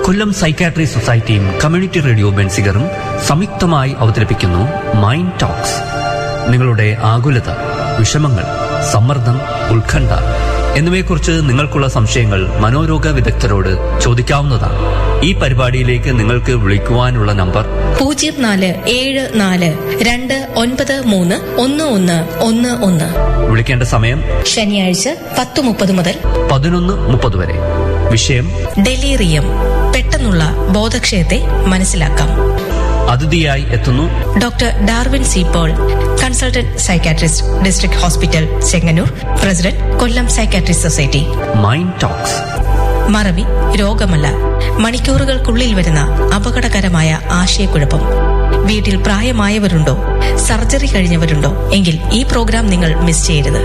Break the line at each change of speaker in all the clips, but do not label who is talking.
കൊല്ലം psychiatry സൊസൈറ്റിയും community radio ബെൻസിഗറും സംയുക്തമായി അവതരിപ്പിക്കുന്നു മൈൻഡ് ടോക്സ് നിങ്ങളുടെ ആകുലത വിഷമങ്ങൾ സമ്മർദ്ദം ഉത്കണ്ഠ എന്നിവയെക്കുറിച്ച് നിങ്ങൾക്കുള്ള സംശയങ്ങൾ മനോരോഗ വിദഗ്ധരോട് ചോദിക്കാവുന്നതാണ് ഈ പരിപാടിയിലേക്ക് നിങ്ങൾക്ക് വിളിക്കുവാനുള്ള നമ്പർ
പൂജ്യം നാല് ഏഴ് നാല് രണ്ട് ഒൻപത് മൂന്ന് ഒന്ന് ഒന്ന് ഒന്ന് ഒന്ന്
വിളിക്കേണ്ട സമയം
ശനിയാഴ്ച പത്ത് മുപ്പത് മുതൽ
പതിനൊന്ന് മുപ്പത് വരെ വിഷയം
ഡെലീറിയം പെട്ടെന്നുള്ള ബോധക്ഷയത്തെ മനസ്സിലാക്കാം
അതിഥിയായി എത്തുന്നു
doctor Darwin C Paul consultant psychiatrist district hospital Chengannur president Kollam psychiatrist society
mind talks
മറവി രോഗമല്ല മണിക്കൂറുകൾക്കുള്ളിൽ വരുന്ന അപകടകരമായ ആശയക്കുഴപ്പം വീട്ടിൽ പ്രായമായവരുണ്ടോ സർജറി കഴിഞ്ഞവരുണ്ടോ എങ്കിൽ ഈ പ്രോഗ്രാം നിങ്ങൾ മിസ് ചെയ്യരുത്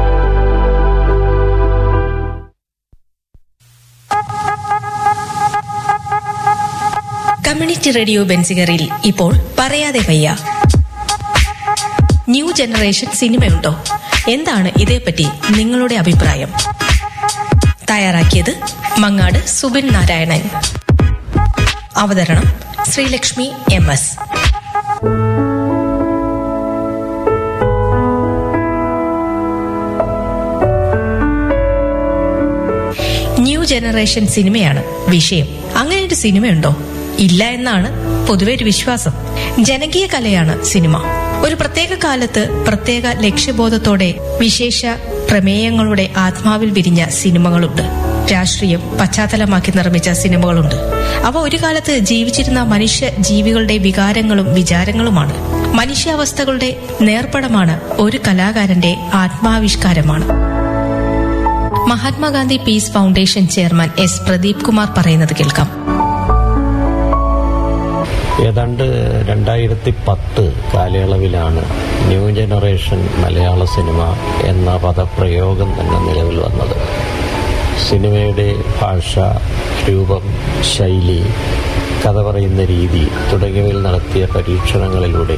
കമ്മ്യൂണിറ്റി റേഡിയോ ബെൻസിഗറിൽ ഇപ്പോൾ പറയാതെ വയ്യ ന്യൂ ജനറേഷൻ സിനിമയുണ്ടോ എന്താണ് ഇതേപ്പറ്റി നിങ്ങളുടെ അഭിപ്രായം തയ്യാറാക്കിയത് മങ്ങാട് സുബിൻ നാരായണൻ അവതരണം Sreelakshmi M S new generation സിനിമയാണ് വിഷയം അങ്ങനെ ഒരു സിനിമയുണ്ടോ ഇല്ല എന്നാണ് പൊതുവെ ഒരു വിശ്വാസം ജനകീയ കലയാണ് സിനിമ ഒരു പ്രത്യേക കാലത്ത് പ്രത്യേക ലക്ഷ്യബോധത്തോടെ വിശേഷ പ്രമേയങ്ങളുടെ ആത്മാവിൽ വിരിഞ്ഞ സിനിമകളുണ്ട് രാഷ്ട്രീയം പശ്ചാത്തലമാക്കി നിർമ്മിച്ച സിനിമകളുണ്ട് അവ ഒരു കാലത്ത് ജീവിച്ചിരുന്ന മനുഷ്യ ജീവികളുടെ വികാരങ്ങളും വിചാരങ്ങളുമാണ് മനുഷ്യാവസ്ഥകളുടെ നേർപ്പടമാണ് ഒരു കലാകാരന്റെ ആത്മാവിഷ്കാരമാണ് Mahatma Gandhi piece foundation chairman S Pradeep Kumar പറയുന്നത് കേൾക്കാം
ഏതാണ്ട് രണ്ടായിരത്തി പത്ത് കാലയളവിലാണ് ന്യൂ ജനറേഷൻ മലയാള സിനിമ എന്ന പദപ്രയോഗം തന്നെ നിലവിൽ വന്നത് സിനിമയുടെ ഭാഷ രൂപം ശൈലി കഥ പറയുന്ന രീതി തുടങ്ങിയവയിൽ നടത്തിയ പരീക്ഷണങ്ങളിലൂടെ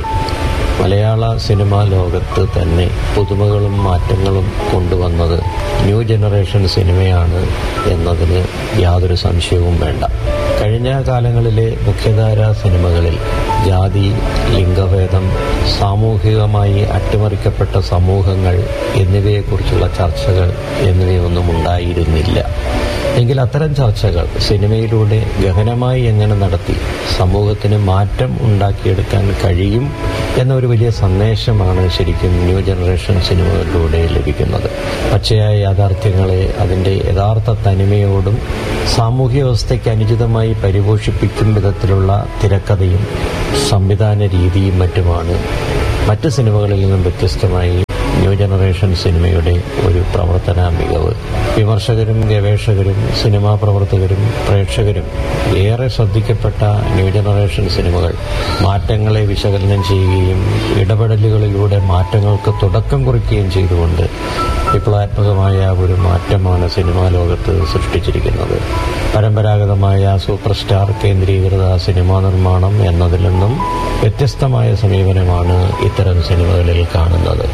മലയാള സിനിമാ ലോകത്ത് തന്നെ പുതുമകളും മാറ്റങ്ങളും കൊണ്ടുവന്നത് ന്യൂ ജനറേഷൻ സിനിമയാണ് എന്നതിന് യാതൊരു സംശയവും വേണ്ട കഴിഞ്ഞ കാലങ്ങളിലെ മുഖ്യധാര സിനിമകളിൽ ജാതി ലിംഗഭേദം സാമൂഹികമായി അട്ടിമറിക്കപ്പെട്ട സമൂഹങ്ങൾ എന്നിവയെക്കുറിച്ചുള്ള ചർച്ചകൾ എന്നിവയൊന്നും ഉണ്ടായിരുന്നില്ല എങ്കിൽ അത്തരം ചർച്ചകൾ സിനിമയിലൂടെ ഗഹനമായി എങ്ങനെ നടത്തി സമൂഹത്തിന് മാറ്റം ഉണ്ടാക്കിയെടുക്കാൻ കഴിയും എന്നൊരു വലിയ സന്ദേശമാണ് ശരിക്കും ന്യൂ ജനറേഷൻ സിനിമകളിലൂടെ ലഭിക്കുന്നത് പച്ചയായ യാഥാർത്ഥ്യങ്ങളെ അതിൻ്റെ യഥാർത്ഥ തനിമയോടും സാമൂഹ്യ വ്യവസ്ഥയ്ക്ക് അനുചിതമായി പരിപോഷിപ്പിക്കും വിധത്തിലുള്ള തിരക്കഥയും സംവിധാന രീതിയും മറ്റുമാണ് മറ്റ് സിനിമകളിൽ നിന്നും വ്യത്യസ്തമായി ന്യൂ ജനറേഷൻ സിനിമയുടെ ഒരു പ്രവർത്തന മികവ് വിമർശകരും ഗവേഷകരും സിനിമാ പ്രവർത്തകരും പ്രേക്ഷകരും ഏറെ ശ്രദ്ധിക്കപ്പെട്ട ന്യൂ ജനറേഷൻ സിനിമകൾ മാറ്റങ്ങളെ വിശകലനം ചെയ്യുകയും ഇടപെടലുകളിലൂടെ മാറ്റങ്ങൾക്ക് തുടക്കം കുറിക്കുകയും ചെയ്തുകൊണ്ട് വിപ്ലവാത്മകമായ ഒരു മാറ്റമാണ് സിനിമാ ലോകത്ത് സൃഷ്ടിച്ചിരിക്കുന്നത് പരമ്പരാഗതമായ സൂപ്പർ സ്റ്റാർ കേന്ദ്രീകൃത സിനിമാ നിർമ്മാണം എന്നതിൽ നിന്നും വ്യത്യസ്തമായ സമീപനമാണ് ഇത്തരം സിനിമകളിൽ കാണുന്നത്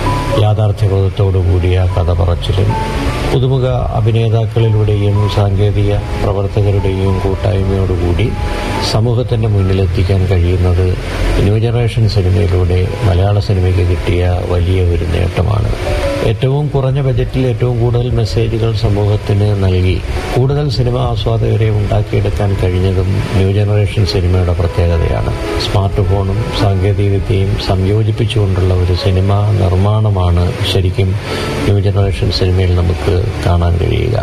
യാഥാർത്ഥ്യബോധത്തോടുകൂടിയ കഥ പറച്ചിലും പുതുമുഖ അഭിനേതാക്കളിലൂടെയും സാങ്കേതിക പ്രവർത്തകരുടെയും കൂട്ടായ്മയോടുകൂടി സമൂഹത്തിന്റെ മുന്നിലെത്തിക്കാൻ കഴിയുന്നത് ന്യൂ ജനറേഷൻ സിനിമയിലൂടെ മലയാള സിനിമയ്ക്ക് കിട്ടിയ വലിയ ഒരു നേട്ടമാണ് ഏറ്റവും കുറഞ്ഞ ബജറ്റിൽ ഏറ്റവും കൂടുതൽ മെസ്സേജുകൾ സമൂഹത്തിന് നൽകി കൂടുതൽ സിനിമ ആസ്വാദകരെ ഉണ്ടാക്കിയെടുക്കാൻ കഴിഞ്ഞതും ന്യൂ ജനറേഷൻ സിനിമയുടെ പ്രത്യേകതയാണ് സ്മാർട്ട് ഫോണും സാങ്കേതികവിദ്യയും സംയോജിപ്പിച്ചുകൊണ്ടുള്ള ഒരു സിനിമ നിർമ്മാണമാണ് ശരിക്കും ന്യൂ ജനറേഷൻ സിനിമയിൽ നമുക്ക് കാണാൻ കഴിയുക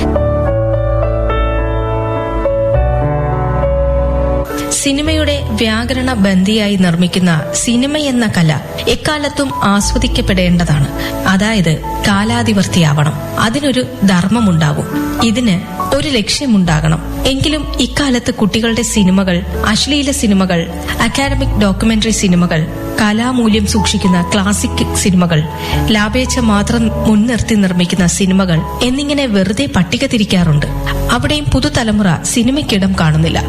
സിനിമയുടെ വ്യാകരണ ബന്ധിയായി നിർമ്മിക്കുന്ന സിനിമ എന്ന കല എക്കാലത്തും ആസ്വദിക്കപ്പെടേണ്ടതാണ് അതായത് കാലാതിവർത്തിയാവണം അതിനൊരു ധർമ്മമുണ്ടാകും ഇതിന് ഒരു ലക്ഷ്യമുണ്ടാകണം എങ്കിലും ഇക്കാലത്ത് കുട്ടികളുടെ സിനിമകൾ അശ്ലീല സിനിമകൾ അക്കാഡമിക് ഡോക്യുമെന്ററി സിനിമകൾ കലാമൂല്യം സൂക്ഷിക്കുന്ന ക്ലാസിക് സിനിമകൾ ലാഭേച്ഛ മാത്രം മുൻനിർത്തി നിർമ്മിക്കുന്ന സിനിമകൾ എന്നിങ്ങനെ വെറുതെ പട്ടിക തിരിക്കാറുണ്ട് അവിടെയും പുതുതലമുറ സിനിമയ്ക്കിടം കാണുന്നില്ല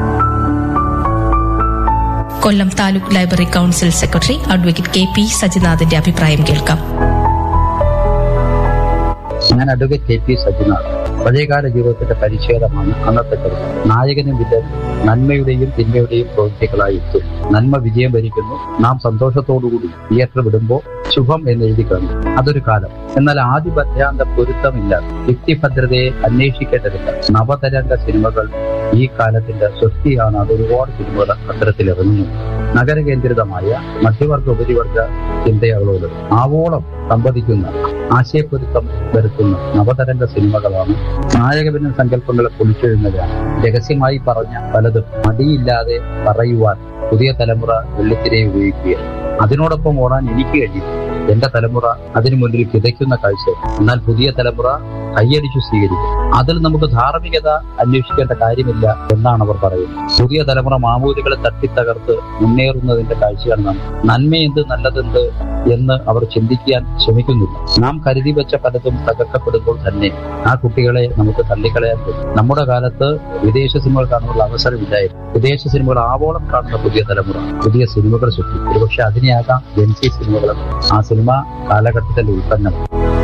Kollam taluk library council secretary advocate K P സജിനാഥിന്റെ അഭിപ്രായം കേൾക്കാം
ഞാൻ അഡ്വക്കേറ്റ് കെ പി സജിനാഥ് പഴയകാല ജീവിതത്തിന്റെ പരിച്ഛേദമാണ് അന്നത്തെ കവിത നായകനും വില്ലൻ നന്മയുടെയും തിന്മയുടെയും പ്രവൃത്തികളായി എത്തും നന്മ വിജയം ഭരിക്കുന്നു നാം സന്തോഷത്തോടുകൂടി തിയേറ്റർ വിടുമ്പോൾ ശുഭം എന്ന് എഴുതി കാണും അതൊരു കാലം എന്നാൽ ആദ്യ പദ്യാന്ത പൊരുത്തമില്ല വ്യക്തിഭദ്രതയെ അന്വേഷിക്കേണ്ടതില്ല നവതരംഗ സിനിമകൾ ഈ കാലത്തിന്റെ സൃഷ്ടിയാണ് അത് ഒരുപാട് സിനിമകൾ അത്തരത്തിൽ ഇറങ്ങുന്നു നഗരകേന്ദ്രിതമായ മധ്യവർഗ ഉപരിവർഗ ചിന്തകളോട് ആവോളം സംവദിക്കുന്ന ആശയപ്പൊരുത്തം വരുത്തുന്ന നവതരംഗ സിനിമകളാണ് നായകവിന സങ്കല്പങ്ങളെ പൊളിച്ചെഴുന്നതാണ് രഹസ്യമായി പറഞ്ഞ പലതും മടിയില്ലാതെ പറയുവാൻ പുതിയ തലമുറ വെള്ളിത്തിരെ ഉപയോഗിക്കുക അതിനോടൊപ്പം ഓടാൻ എനിക്ക് കഴിയും എന്റെ തലമുറ അതിനു മുന്നിൽ കിതയ്ക്കുന്ന കാഴ്ച എന്നാൽ പുതിയ തലമുറ കൈയടിച്ചു സ്വീകരിക്കും അതിൽ നമുക്ക് ധാർമ്മികത അന്വേഷിക്കേണ്ട കാര്യമില്ല എന്നാണ് അവർ പറയുന്നത് പുതിയ തലമുറ മാമൂലികളെ തട്ടിത്തകർത്ത് മുന്നേറുന്നതിന്റെ കാഴ്ചയാണ് നാം നന്മയെന്ത് നല്ലതെന്ത് എന്ന് അവർ ചിന്തിക്കാൻ ശ്രമിക്കുന്നില്ല നാം കരുതി വെച്ച പലതും തകർക്കപ്പെടുമ്പോൾ തന്നെ ആ കുട്ടികളെ നമുക്ക് തള്ളിക്കളയാൻ പറ്റും നമ്മുടെ കാലത്ത് വിദേശ സിനിമകൾ കാണാനുള്ള അവസരമില്ലായിരുന്നു വിദേശ സിനിമകൾ ആവോളം കാണുന്ന പുതിയ തലമുറ പുതിയ സിനിമകൾ സൃഷ്ടിക്കും ഒരുപക്ഷെ അതിനെയാകാം ജൻസി സിനിമകൾ ആ സിനിമ കാലഘട്ടത്തിന്റെ ഉൽപ്പന്നമാണ്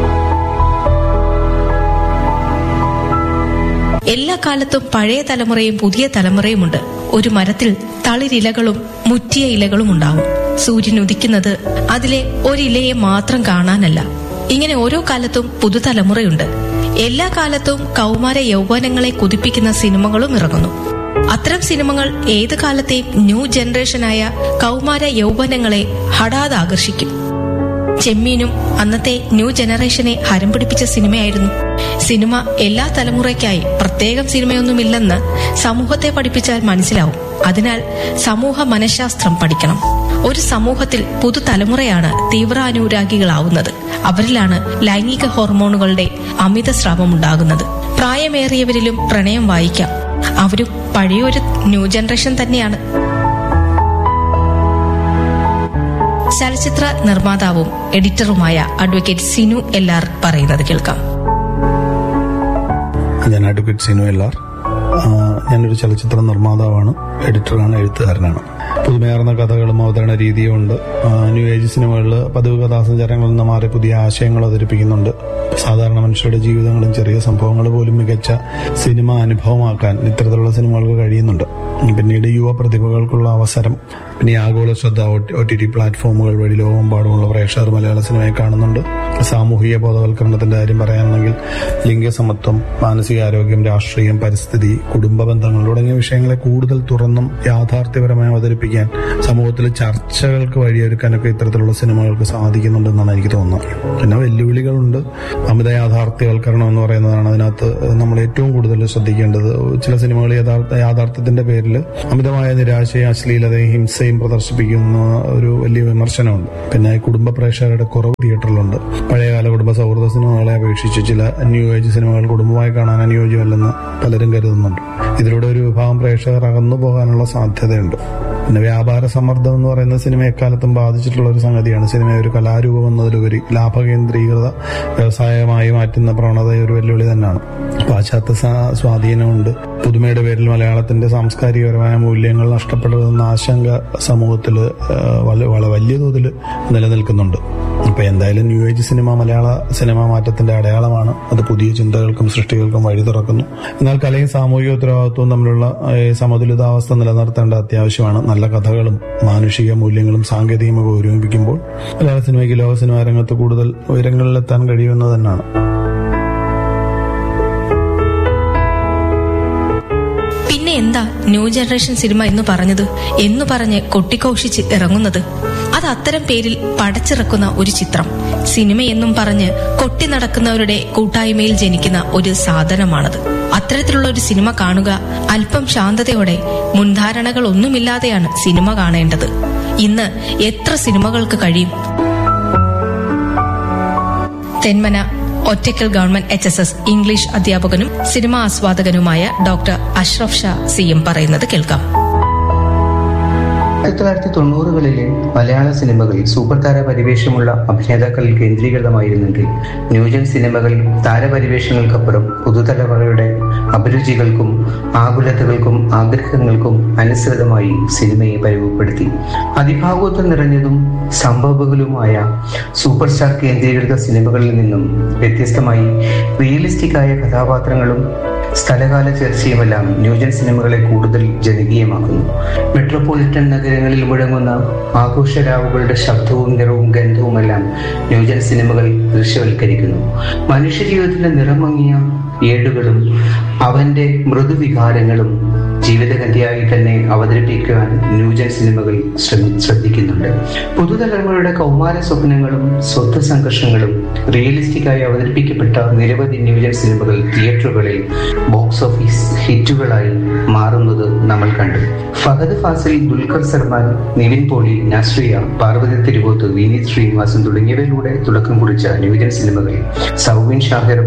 എല്ലാ കാലത്തും പഴയ തലമുറയും പുതിയ തലമുറയുമുണ്ട് ഒരു മരത്തിൽ തളിരിലകളും മുറ്റിയ ഇലകളും ഉണ്ടാവും സൂര്യൻ ഉദിക്കുന്നത് അതിലെ ഒരിലയെ മാത്രം കാണാനല്ല ഇങ്ങനെ ഓരോ കാലത്തും പുതുതലമുറയുണ്ട് എല്ലാ കാലത്തും കൗമാര യൗവനങ്ങളെ കുതിപ്പിക്കുന്ന സിനിമകളും ഇറങ്ങുന്നു അത്തരം സിനിമകൾ ഏത് കാലത്തെയും ന്യൂ ജനറേഷനായ കൗമാര യൗവനങ്ങളെ ഹഠാത് ആകർഷിക്കും ചെമ്മീനും അന്നത്തെ ന്യൂ ജനറേഷനെ ഹരം പിടിപ്പിച്ച സിനിമയായിരുന്നു സിനിമ എല്ലാ തലമുറയ്ക്കായി പ്രത്യേകം സിനിമയൊന്നുമില്ലെന്ന് സമൂഹത്തെ പഠിപ്പിച്ചാൽ മനസ്സിലാവും അതിനാൽ സമൂഹ മനഃശാസ്ത്രം പഠിക്കണം ഒരു സമൂഹത്തിൽ പുതുതലമുറയാണ് തീവ്രാനുരാഗികളാവുന്നത് അവരിലാണ് ലൈംഗിക ഹോർമോണുകളുടെ അമിത സ്രാവമുണ്ടാകുന്നത് പ്രായമേറിയവരിലും പ്രണയം വായിക്കാം അവരും പഴയൊരു ന്യൂ ജനറേഷൻ തന്നെയാണ് ചലച്ചിത്ര നിർമ്മാതാവും എഡിറ്ററുമായ അഡ്വക്കേറ്റ് സിനു എല്ലാർ പറയുന്നത് കേൾക്കാം
ഞാൻ അഡ്വക്കേറ്റ് സിനു എല്ലാർ ആ, ഞാനൊരു ചലച്ചിത്ര നിർമ്മാതാവാണ് എഡിറ്ററാണ് എഴുത്തുകാരനാണ് പുതുമയാർന്ന കഥകളും അവതരണ രീതിയും ഉണ്ട് ആ, ന്യൂ ഏജ് സിനിമകളിൽ പതിവ് കഥാസഞ്ചാരങ്ങളിൽ നിന്ന് മാറി പുതിയ ആശയങ്ങൾ അവതരിപ്പിക്കുന്നുണ്ട് സാധാരണ മനുഷ്യരുടെ ജീവിതങ്ങളും ചെറിയ സംഭവങ്ങൾ പോലും മികച്ച സിനിമ അനുഭവമാക്കാൻ ഇത്തരത്തിലുള്ള സിനിമകൾക്ക് കഴിയുന്നുണ്ട് പിന്നീട് യുവ പ്രതിഭകൾക്കുള്ള അവസരം പിന്നെ ഈ ആഗോള ശ്രദ്ധ ഒ ടി ടി പ്ലാറ്റ്ഫോമുകൾ വഴി ലോകമെമ്പാടുമുള്ള പ്രേക്ഷകർ മലയാള സിനിമയെ കാണുന്നുണ്ട് സാമൂഹിക ബോധവൽക്കരണത്തിന്റെ കാര്യം പറയാനാണെങ്കിൽ ലിംഗസമത്വം മാനസികാരോഗ്യം രാഷ്ട്രീയം പരിസ്ഥിതി കുടുംബ ബന്ധങ്ങൾ തുടങ്ങിയ വിഷയങ്ങളെ കൂടുതൽ തുറന്നും യാഥാർത്ഥ്യപരമായി അവതരിപ്പിക്കാൻ സമൂഹത്തിൽ ചർച്ചകൾക്ക് വഴിയൊരുക്കാനൊക്കെ ഇത്തരത്തിലുള്ള സിനിമകൾക്ക് സാധിക്കുന്നുണ്ടെന്നാണ് എനിക്ക് തോന്നുന്നത് പിന്നെ വെല്ലുവിളികളുണ്ട് അമിത യാഥാർത്ഥ്യവൽക്കരണം എന്ന് പറയുന്നതാണ് അതിനകത്ത് നമ്മൾ ഏറ്റവും കൂടുതൽ ശ്രദ്ധിക്കേണ്ടത് ചില സിനിമകൾ യഥാർത്ഥ യാഥാർത്ഥ്യത്തിന്റെ പേരിൽ അമിതമായ നിരാശയും അശ്ലീലതയും ഹിംസയും പ്രദർശിപ്പിക്കുന്ന ഒരു വലിയ വിമർശനമുണ്ട് പിന്നെ കുടുംബ പ്രേക്ഷകരുടെ കുറവ് തിയേറ്ററിലുണ്ട് പഴയകാല കുടുംബ സൗഹൃദ സിനിമകളെ അപേക്ഷിച്ച് ചില ന്യൂ ഏജ് സിനിമകൾ കുടുംബമായി കാണാൻ അനുയോജ്യമല്ലെന്ന് പലരും കരുതുന്നുണ്ട് ഇതിലൂടെ ഒരു വിഭാഗം പ്രേക്ഷകർ അകന്നു പോകാനുള്ള സാധ്യതയുണ്ട് പിന്നെ വ്യാപാര സമ്മർദ്ദം എന്ന് പറയുന്ന സിനിമ എക്കാലത്തും ബാധിച്ചിട്ടുള്ള ഒരു സംഗതിയാണ് സിനിമയെ ഒരു കലാരൂപം എന്നതിലുപരി ലാഭകേന്ദ്രീകൃത വ്യവസായമായി മാറ്റുന്ന പ്രവണത ഒരു വെല്ലുവിളി തന്നെയാണ് പാശ്ചാത്യ സാ- സ്വാധീനമുണ്ട് പുതുമയുടെ പേരിൽ മലയാളത്തിന്റെ സാംസ്കാരികപരമായ മൂല്യങ്ങൾ നഷ്ടപ്പെടരുതെന്ന ആശങ്ക സമൂഹത്തിൽ വളരെ വലിയ തോതിൽ നിലനിൽക്കുന്നുണ്ട് ഇപ്പൊ എന്തായാലും new age cinema Malayala cinema മാറ്റത്തിന്റെ അടയാളമാണ് അത് പുതിയ ചിന്തകൾക്കും സൃഷ്ടികൾക്കും വഴി തുറക്കുന്നു എന്നാൽ കലയും സാമൂഹിക ഉത്തരവാദിത്വവും തമ്മിലുള്ള ഏഹ്, സമതുലിതാവസ്ഥ നിലനിർത്തേണ്ട അത്യാവശ്യമാണ് നല്ല കഥകളും മാനുഷിക മൂല്യങ്ങളും സാങ്കേതിക മികവ് ഒരുമിപ്പിക്കുമ്പോൾ മലയാള സിനിമയ്ക്ക് ലോക സിനിമാ രംഗത്ത് കൂടുതൽ ഉയരങ്ങളിലെത്താൻ കഴിയുമെന്ന് തന്നെയാണ്
പിന്നെ എന്താ ന്യൂ ജനറേഷൻ സിനിമ എന്ന് പറഞ്ഞത് എന്ന് പറഞ്ഞ് കൊട്ടിക്കോഷിച്ച് ഇറങ്ങുന്നത് അത് അത്തരം പേരിൽ പടച്ചിറക്കുന്ന ഒരു ചിത്രം സിനിമയെന്നും പറഞ്ഞ് കൊട്ടി നടക്കുന്നവരുടെ കൂട്ടായ്മയിൽ ജനിക്കുന്ന ഒരു സാധനമാണത് അത്തരത്തിലുള്ള ഒരു സിനിമ കാണുക അല്പം ശാന്തതയോടെ മുൻധാരണകൾ ഒന്നുമില്ലാതെയാണ് സിനിമ കാണേണ്ടത് ഇന്ന് എത്ര സിനിമകൾക്ക് കഴിയും Thenmana Ottakkal government H S S English അധ്യാപകനും സിനിമാ ആസ്വാദകനുമായ doctor Ashraf Shah C M പറയുന്നത് കേൾക്കാം
ആയിരത്തി തൊള്ളായിരത്തി തൊണ്ണൂറുകളിലെ മലയാള സിനിമകൾ സൂപ്പർ താര പരിവേഷമുള്ള അഭിനേതാക്കളിൽ കേന്ദ്രീകൃതമായിരുന്നെങ്കിൽ ന്യൂജൻ സിനിമകൾ താരപരിവേഷങ്ങൾക്കപ്പുറം പുതുതലമുറയുടെ അഭിരുചികൾക്കും ആകുലതകൾക്കും ആഗ്രഹങ്ങൾക്കും അനുസൃതമായി സിനിമയെ പരിമപ്പെടുത്തി അതിഭാഗോത്വം നിറഞ്ഞതും സംഭവബഹുലുമായ സൂപ്പർ സ്റ്റാർ കേന്ദ്രീകൃത സിനിമകളിൽ നിന്നും വ്യത്യസ്തമായി റിയലിസ്റ്റിക് ആയ കഥാപാത്രങ്ങളും സ്ഥലകാല ചർച്ചയുമെല്ലാം ന്യൂജൻ സിനിമകളെ കൂടുതൽ ജനകീയമാക്കുന്നു മെട്രോപൊളിറ്റൻ നഗരങ്ങളിൽ മുഴങ്ങുന്ന ആഘോഷരാവുകളുടെ ശബ്ദവും നിറവും ഗന്ധവുമെല്ലാം ന്യൂജൻ സിനിമകൾ ദൃശ്യവൽക്കരിക്കുന്നു മനുഷ്യജീവിതത്തിന്റെ നിറമങ്ങിയ ഏടുകളും അവന്റെ മൃദുവികാരങ്ങളും ജീവിതഗതിയായി തന്നെ അവതരിപ്പിക്കുവാൻ ന്യൂജൻ സിനിമകൾ ശ്രമി ശ്രദ്ധിക്കുന്നുണ്ട് പുതുതലമുറയുടെ കൗമാര സ്വപ്നങ്ങളും സ്വത്ത് സംഘർഷങ്ങളും റിയലിസ്റ്റിക്കായി അവതരിപ്പിക്കപ്പെട്ട നിരവധി ന്യൂജൻ സിനിമകൾ തിയേറ്ററുകളിൽ ബോക്സ് ഓഫീസ് ഹിറ്റുകളായി മാറുന്നത് നമ്മൾ കണ്ടു ഫഹദ് ഫാസിൽ ദുൽഖർ സൽമാൻ നിവിൻ പോളി നസ്രിയ പാർവതി തിരുവോത്ത് വിനീത് ശ്രീനിവാസൻ തുടങ്ങിയവയിലൂടെ തുടക്കം കുറിച്ച ന്യൂജൻ സിനിമകൾ സൗബിൻ ഷാഹിർ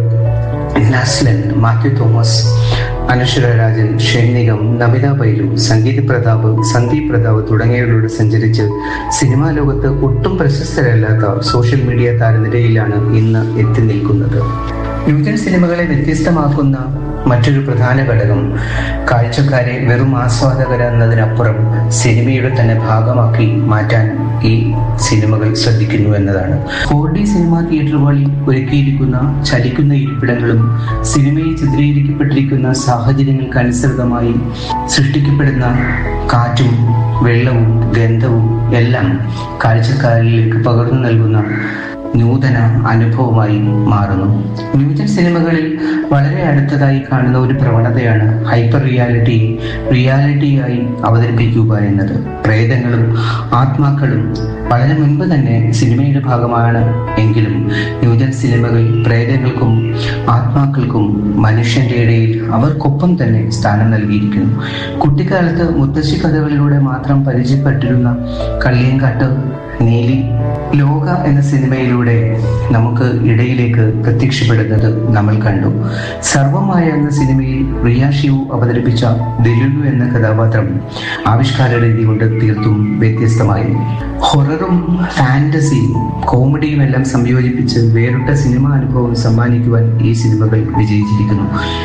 നസ്ലൻ മാത്യു തോമസ് അനശ്വര രാജൻ ഷെന്നികം നമിത ബൈലു സംഗീത് പ്രതാപ് സന്ദീപ് പ്രതാപ് തുടങ്ങിയവരിലൂടെ സഞ്ചരിച്ച് സിനിമാ ലോകത്ത് ഒട്ടും പ്രശസ്തരല്ലാത്ത സോഷ്യൽ മീഡിയ താരനിരയിലാണ് ഇന്ന് എത്തി നിൽക്കുന്നത് ന്യൂജൻ സിനിമകളെ വ്യത്യസ്തമാക്കുന്ന മറ്റൊരു പ്രധാന ഘടകം കാഴ്ചക്കാരെ വെറും ആസ്വാദകരെന്നതിനപ്പുറം സിനിമയുടെ തന്നെ ഭാഗമാക്കി മാറ്റാൻ ഈ സിനിമകൾ ശ്രദ്ധിക്കുന്നു എന്നതാണ് ഫോർ ഡി സിനിമാ തിയേറ്ററുകളിൽ ഒരുക്കിയിരിക്കുന്ന ചലിക്കുന്ന ഇരിപ്പിടങ്ങളും സിനിമയിൽ ചിത്രീകരിക്കപ്പെട്ടിരിക്കുന്ന സാഹചര്യങ്ങൾക്ക് അനുസൃതമായി സൃഷ്ടിക്കപ്പെടുന്ന കാറ്റും വെള്ളവും ഗന്ധവും എല്ലാം കാഴ്ചക്കാരിലേക്ക് പകർന്നു നൽകുന്ന നൂതന അനുഭവമായി മാറുന്നു ന്യൂജൻ സിനിമകളിൽ വളരെ അടുത്തതായി കാണുന്ന ഒരു പ്രവണതയാണ് ഹൈപ്പർ റിയാലിറ്റിയെ റിയാലിറ്റിയായി അവതരിപ്പിക്കുക എന്നത് പ്രേതങ്ങളും ആത്മാക്കളും വളരെ മുൻപ് തന്നെ സിനിമയുടെ ഭാഗമാണ് എങ്കിലും ന്യൂജൻ സിനിമകൾ പ്രേതങ്ങൾക്കും ആത്മാക്കൾക്കും മനുഷ്യന്റെ ഇടയിൽ അവർക്കൊപ്പം തന്നെ സ്ഥാനം നൽകിയിരിക്കുന്നു കുട്ടിക്കാലത്ത് മുത്തശ്ശി കഥകളിലൂടെ മാത്രം പരിചയപ്പെട്ടിരുന്ന കള്ളിയങ്കാട്ട് നീലി ലോക എന്ന സിനിമയിലൂടെ നമുക്ക് ഇടയിലേക്ക് പ്രത്യക്ഷപ്പെടുന്നത് നമ്മൾ കണ്ടു സർവമായ എന്ന സിനിമയിൽ റിയ ഷിവു അവതരിപ്പിച്ച ദിലുലു എന്ന കഥാപാത്രം ആവിഷ്കാര രീതി കൊണ്ട് തീർത്തും വ്യത്യസ്തമായിരുന്നു ഹൊററും ഫാന്റസിയും കോമഡിയും എല്ലാം സംയോജിപ്പിച്ച് വേറിട്ട സിനിമാ അനുഭവം സമ്മാനിക്കുവാൻ ഈ സിനിമകൾ വിജയിച്ചിരിക്കുന്നു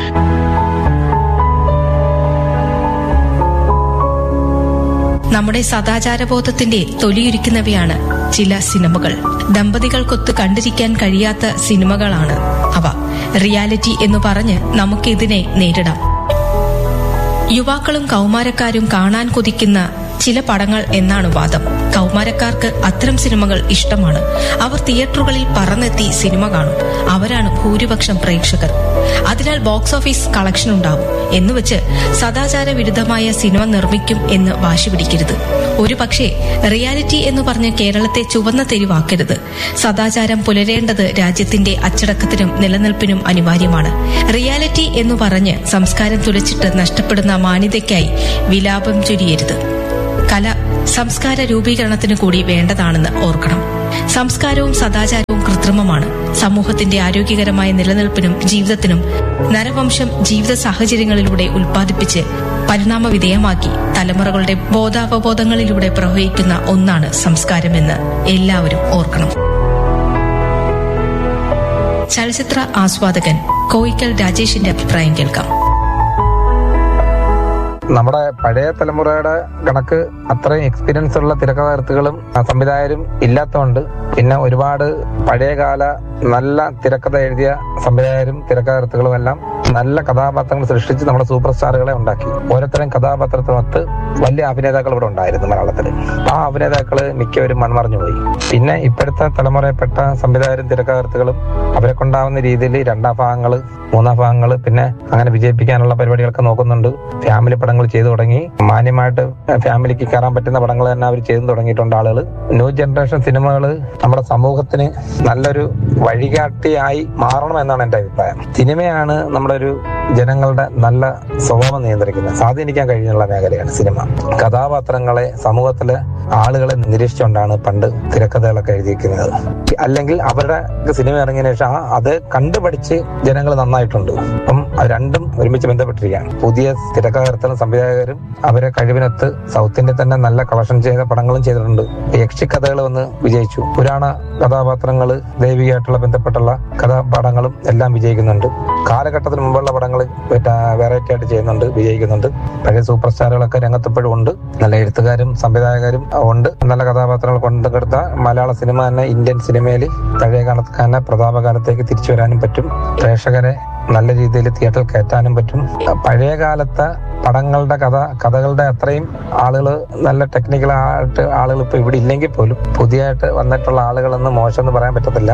നമ്മുടെ സദാചാരബോധത്തിന്റെ തൊലിയുരിക്കുന്നവയാണ് ചില സിനിമകൾ ദമ്പതികൾക്കൊത്ത് കണ്ടിരിക്കാൻ കഴിയാത്ത സിനിമകളാണ് അവ റിയാലിറ്റി എന്ന് പറഞ്ഞ് നമുക്കിതിനെ നേരിടാം യുവാക്കളും കൗമാരക്കാരും കാണാൻ കൊതിക്കുന്ന ചില പടങ്ങൾ എന്നാണ് വാദം കൗമാരക്കാർക്ക് അത്തരം സിനിമകൾ ഇഷ്ടമാണ് അവർ തിയേറ്ററുകളിൽ പറന്നെത്തി സിനിമ കാണും അവരാണ് ഭൂരിപക്ഷം പ്രേക്ഷകർ അതിനാൽ ബോക്സ് ഓഫീസ് കളക്ഷൻ ഉണ്ടാവും എന്നുവെച്ച് സദാചാര വിരുദ്ധമായ സിനിമ നിർമ്മിക്കും എന്ന് വാശി പിടിക്കരുത് ഒരു പക്ഷേ റിയാലിറ്റി എന്ന് പറഞ്ഞ് കേരളത്തെ ചുവന്ന തെരുവാക്കരുത് സദാചാരം പുലരേണ്ടത് രാജ്യത്തിന്റെ അച്ചടക്കത്തിനും നിലനിൽപ്പിനും അനിവാര്യമാണ് റിയാലിറ്റി എന്ന് പറഞ്ഞ് സംസ്കാരം തുലച്ചിട്ട് നഷ്ടപ്പെടുന്ന മാന്യതയ്ക്കായി വിലാപം ചൊരിയരുത് കല സംസ്കാര രൂപീകരണത്തിന് കൂടി വേണ്ടതാണെന്ന് ഓർക്കണം സംസ്കാരവും സദാചാരവും കൃത്രിമമാണ് സമൂഹത്തിന്റെ ആരോഗ്യകരമായ നിലനിൽപ്പിനും ജീവിതത്തിനും നരവംശം ജീവിത സാഹചര്യങ്ങളിലൂടെ ഉൽപ്പാദിപ്പിച്ച് പരിണാമ വിധേയമാക്കി തലമുറകളുടെ ബോധാവബോധങ്ങളിലൂടെ പ്രവഹിക്കുന്ന ഒന്നാണ് സംസ്കാരമെന്ന് എല്ലാവരും ഓർക്കണം ചലച്ചിത്ര ആസ്വാദകൻ കോയിക്കൽ രാജേഷിന്റെ അഭിപ്രായം കേൾക്കാം
നമ്മുടെ പഴയ തലമുറയുടെ കണക്ക് അത്രയും എക്സ്പീരിയൻസ് ഉള്ള തിരക്കഥാകൃത്തുകളും സംവിധായകരും ഇല്ലാത്തതുകൊണ്ട് പിന്നെ ഒരുപാട് പഴയകാല നല്ല തിരക്കഥ എഴുതിയ സംവിധായകരും തിരക്കഥാകൃത്തുക്കളും എല്ലാം നല്ല കഥാപാത്രങ്ങൾ സൃഷ്ടിച്ച് നമ്മുടെ സൂപ്പർ സ്റ്റാറുകളെ ഉണ്ടാക്കി ഓരോരുത്തരും കഥാപാത്രത്തിനൊത്ത് വലിയ അഭിനേതാക്കൾ ഇവിടെ ഉണ്ടായിരുന്നു മലയാളത്തിൽ ആ അഭിനേതാക്കള് മിക്കവരും മൺമറഞ്ഞു പോയി പിന്നെ ഇപ്പോഴത്തെ തലമുറയിൽപ്പെട്ട സംവിധായകരും തിരക്കഥാകൃത്തുക്കളും അവരെ കൊണ്ടാവുന്ന രീതിയിൽ രണ്ടാം ഭാഗങ്ങള് മൂന്നാം ഭാഗങ്ങള് പിന്നെ അങ്ങനെ വിജയിപ്പിക്കാനുള്ള പരിപാടികളൊക്കെ നോക്കുന്നുണ്ട് ഫാമിലി പടങ്ങൾ ചെയ്തു തുടങ്ങി മാന്യമായിട്ട് ഫാമിലിക്ക് കയറാൻ പറ്റുന്ന പടങ്ങൾ തന്നെ അവർ ചെയ്തു തുടങ്ങിയിട്ടുണ്ട് ആളുകൾ ന്യൂ ജനറേഷൻ സിനിമകൾ നമ്മുടെ സമൂഹത്തിന് നല്ലൊരു വഴികാട്ടിയായി മാറണം എന്നാണ് എന്റെ അഭിപ്രായം സിനിമയാണ് നമ്മുടെ ഒരു ജനങ്ങളുടെ നല്ല സ്വഭാവം നിയന്ത്രിക്കുന്നത് സ്വാധീനിക്കാൻ കഴിയുന്നുള്ള മേഖലയാണ് സിനിമ കഥാപാത്രങ്ങളെ സമൂഹത്തിലെ ആളുകളെ നിരീക്ഷിച്ചുകൊണ്ടാണ് പണ്ട് തിരക്കഥകളൊക്കെ എഴുതിയിരിക്കുന്നത് അല്ലെങ്കിൽ അവരുടെ സിനിമ ഇറങ്ങിയതിനു ശേഷം ആ അത് കണ്ടുപഠിച്ച് ജനങ്ങൾ നന്നായിട്ടുണ്ട് അപ്പം അത് രണ്ടും ഒരുമിച്ച് ബന്ധപ്പെട്ടിരിക്കുകയാണ് പുതിയ തിരക്കഥകർത്തലും സംവിധായകരും അവരെ കഴിവിനൊത്ത് സൗത്ത് ഇന്ത്യ തന്നെ നല്ല കളക്ഷൻ ചെയ്ത പടങ്ങളും ചെയ്തിട്ടുണ്ട് യക്ഷിക്കഥകൾ വന്ന് വിജയിച്ചു പുരാണ കഥാപാത്രങ്ങൾ ദൈവികമായിട്ടുള്ള ബന്ധപ്പെട്ടുള്ള കഥാപാഠങ്ങളും എല്ലാം വിജയിക്കുന്നുണ്ട് കാലഘട്ടത്തിന് മുമ്പുള്ള പടങ്ങൾ വെറൈറ്റി ആയിട്ട് ചെയ്യുന്നുണ്ട് വിജയിക്കുന്നുണ്ട് പഴയ സൂപ്പർ സ്റ്റാറുകളൊക്കെ രംഗത്തിപ്പോഴും ഉണ്ട് നല്ല എഴുത്തുകാരും സംവിധായകരും ഉണ്ട് നല്ല കഥാപാത്രങ്ങൾ കൊണ്ടുകെടുത്ത മലയാള സിനിമ തന്നെ ഇന്ത്യൻ സിനിമയിൽ പഴയ കാലത്ത് തന്നെ പ്രതാപകാലത്തേക്ക് തിരിച്ചു വരാനും പറ്റും പ്രേക്ഷകരെ നല്ല രീതിയിൽ തിയേറ്ററിൽ കയറ്റാനും പറ്റും പഴയ കാലത്തെ പടങ്ങളുടെ കഥ കഥകളുടെ അത്രയും ആളുകൾ നല്ല ടെക്നിക്കലായിട്ട് ആളുകൾ ഇപ്പൊ ഇവിടെ ഇല്ലെങ്കിൽ പോലും പുതിയതായിട്ട് വന്നിട്ടുള്ള ആളുകളൊന്നും മോശം എന്ന് പറയാൻ പറ്റത്തില്ല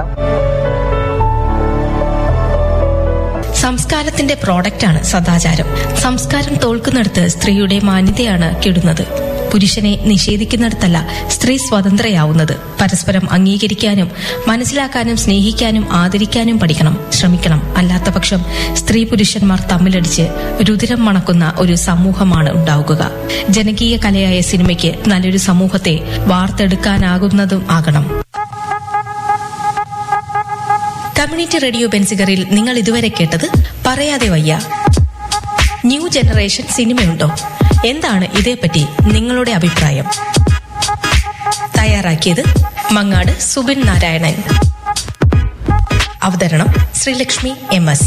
സംസ്കാരത്തിന്റെ പ്രോഡക്റ്റാണ് സദാചാരം സംസ്കാരം തോൽക്കുന്നിടത്ത് സ്ത്രീയുടെ മാന്യതയാണ് കെടുന്നത് പുരുഷനെ നിഷേധിക്കുന്നിടത്തല്ല സ്ത്രീ സ്വതന്ത്രയാവുന്നത് പരസ്പരം അംഗീകരിക്കാനും മനസ്സിലാക്കാനും സ്നേഹിക്കാനും ആദരിക്കാനും പഠിക്കണം ശ്രമിക്കണം അല്ലാത്തപക്ഷം സ്ത്രീ പുരുഷന്മാർ തമ്മിലടിച്ച് രുതിരം മണക്കുന്ന ഒരു സമൂഹമാണ് ഉണ്ടാവുക ജനകീയ കലയായ സിനിമയ്ക്ക് നല്ലൊരു സമൂഹത്തെ വാർത്തെടുക്കാനാകുന്നതും ആകണം കമ്മ്യൂണിറ്റി റേഡിയോ ബെൻസിഗറിൽ നിങ്ങൾ ഇതുവരെ കേട്ടത് പറയാതെ വയ്യ ന്യൂ ജനറേഷൻ സിനിമയുണ്ടോ എന്താണ് ഇതേപ്പറ്റി നിങ്ങളുടെ അഭിപ്രായം തയ്യാറാക്കിയത് മങ്ങാട് സുബിൻ നാരായണൻ അവതരണം Sreelakshmi M S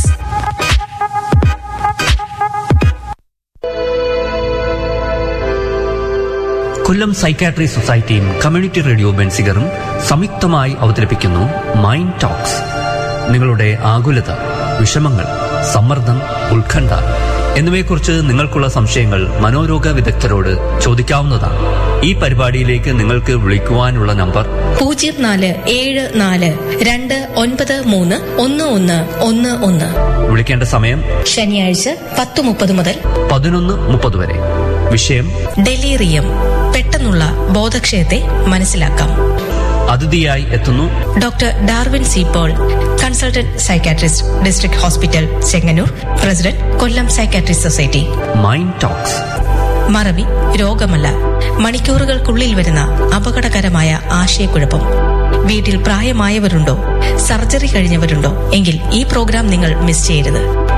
Kollam psychiatry സൊസൈറ്റിയും കമ്മ്യൂണിറ്റി റേഡിയോ ബെൻസിഗറും സംയുക്തമായി അവതരിപ്പിക്കുന്നു മൈൻഡ് ടോക്സ് നിങ്ങളുടെ ആകുലത വിഷമങ്ങൾ സമ്മർദ്ദം ഉത്കണ്ഠ എന്നിവയെക്കുറിച്ച് നിങ്ങൾക്കുള്ള സംശയങ്ങൾ മനോരോഗ വിദഗ്ധരോട് ചോദിക്കാവുന്നതാണ് ഈ പരിപാടിയിലേക്ക് നിങ്ങൾക്ക് വിളിക്കുവാനുള്ള നമ്പർ
പൂജ്യം നാല് ഏഴ് നാല് രണ്ട് ഒൻപത് മൂന്ന് ഒന്ന് ഒന്ന് ഒന്ന് ഒന്ന്
വിളിക്കേണ്ട സമയം
ശനിയാഴ്ച പത്ത് മുപ്പത് മുതൽ
പതിനൊന്ന് മുപ്പത് വരെ വിഷയം
ഡെലീറിയം പെട്ടെന്നുള്ള ബോധക്ഷയത്തെ മനസ്സിലാക്കാം
അതിഥിയായി എത്തുന്നു
doctor Darwin C Paul consultant psychiatrist district hospital Chengannur president Kollam psychiatrist society
mind talks
മറവി രോഗമല്ല മണിക്കൂറുകൾക്കുള്ളിൽ വരുന്ന അപകടകരമായ ആശയക്കുഴപ്പം വീട്ടിൽ പ്രായമായവരുണ്ടോ സർജറി കഴിഞ്ഞവരുണ്ടോ എങ്കിൽ ഈ പ്രോഗ്രാം നിങ്ങൾ മിസ് ചെയ്യരുത്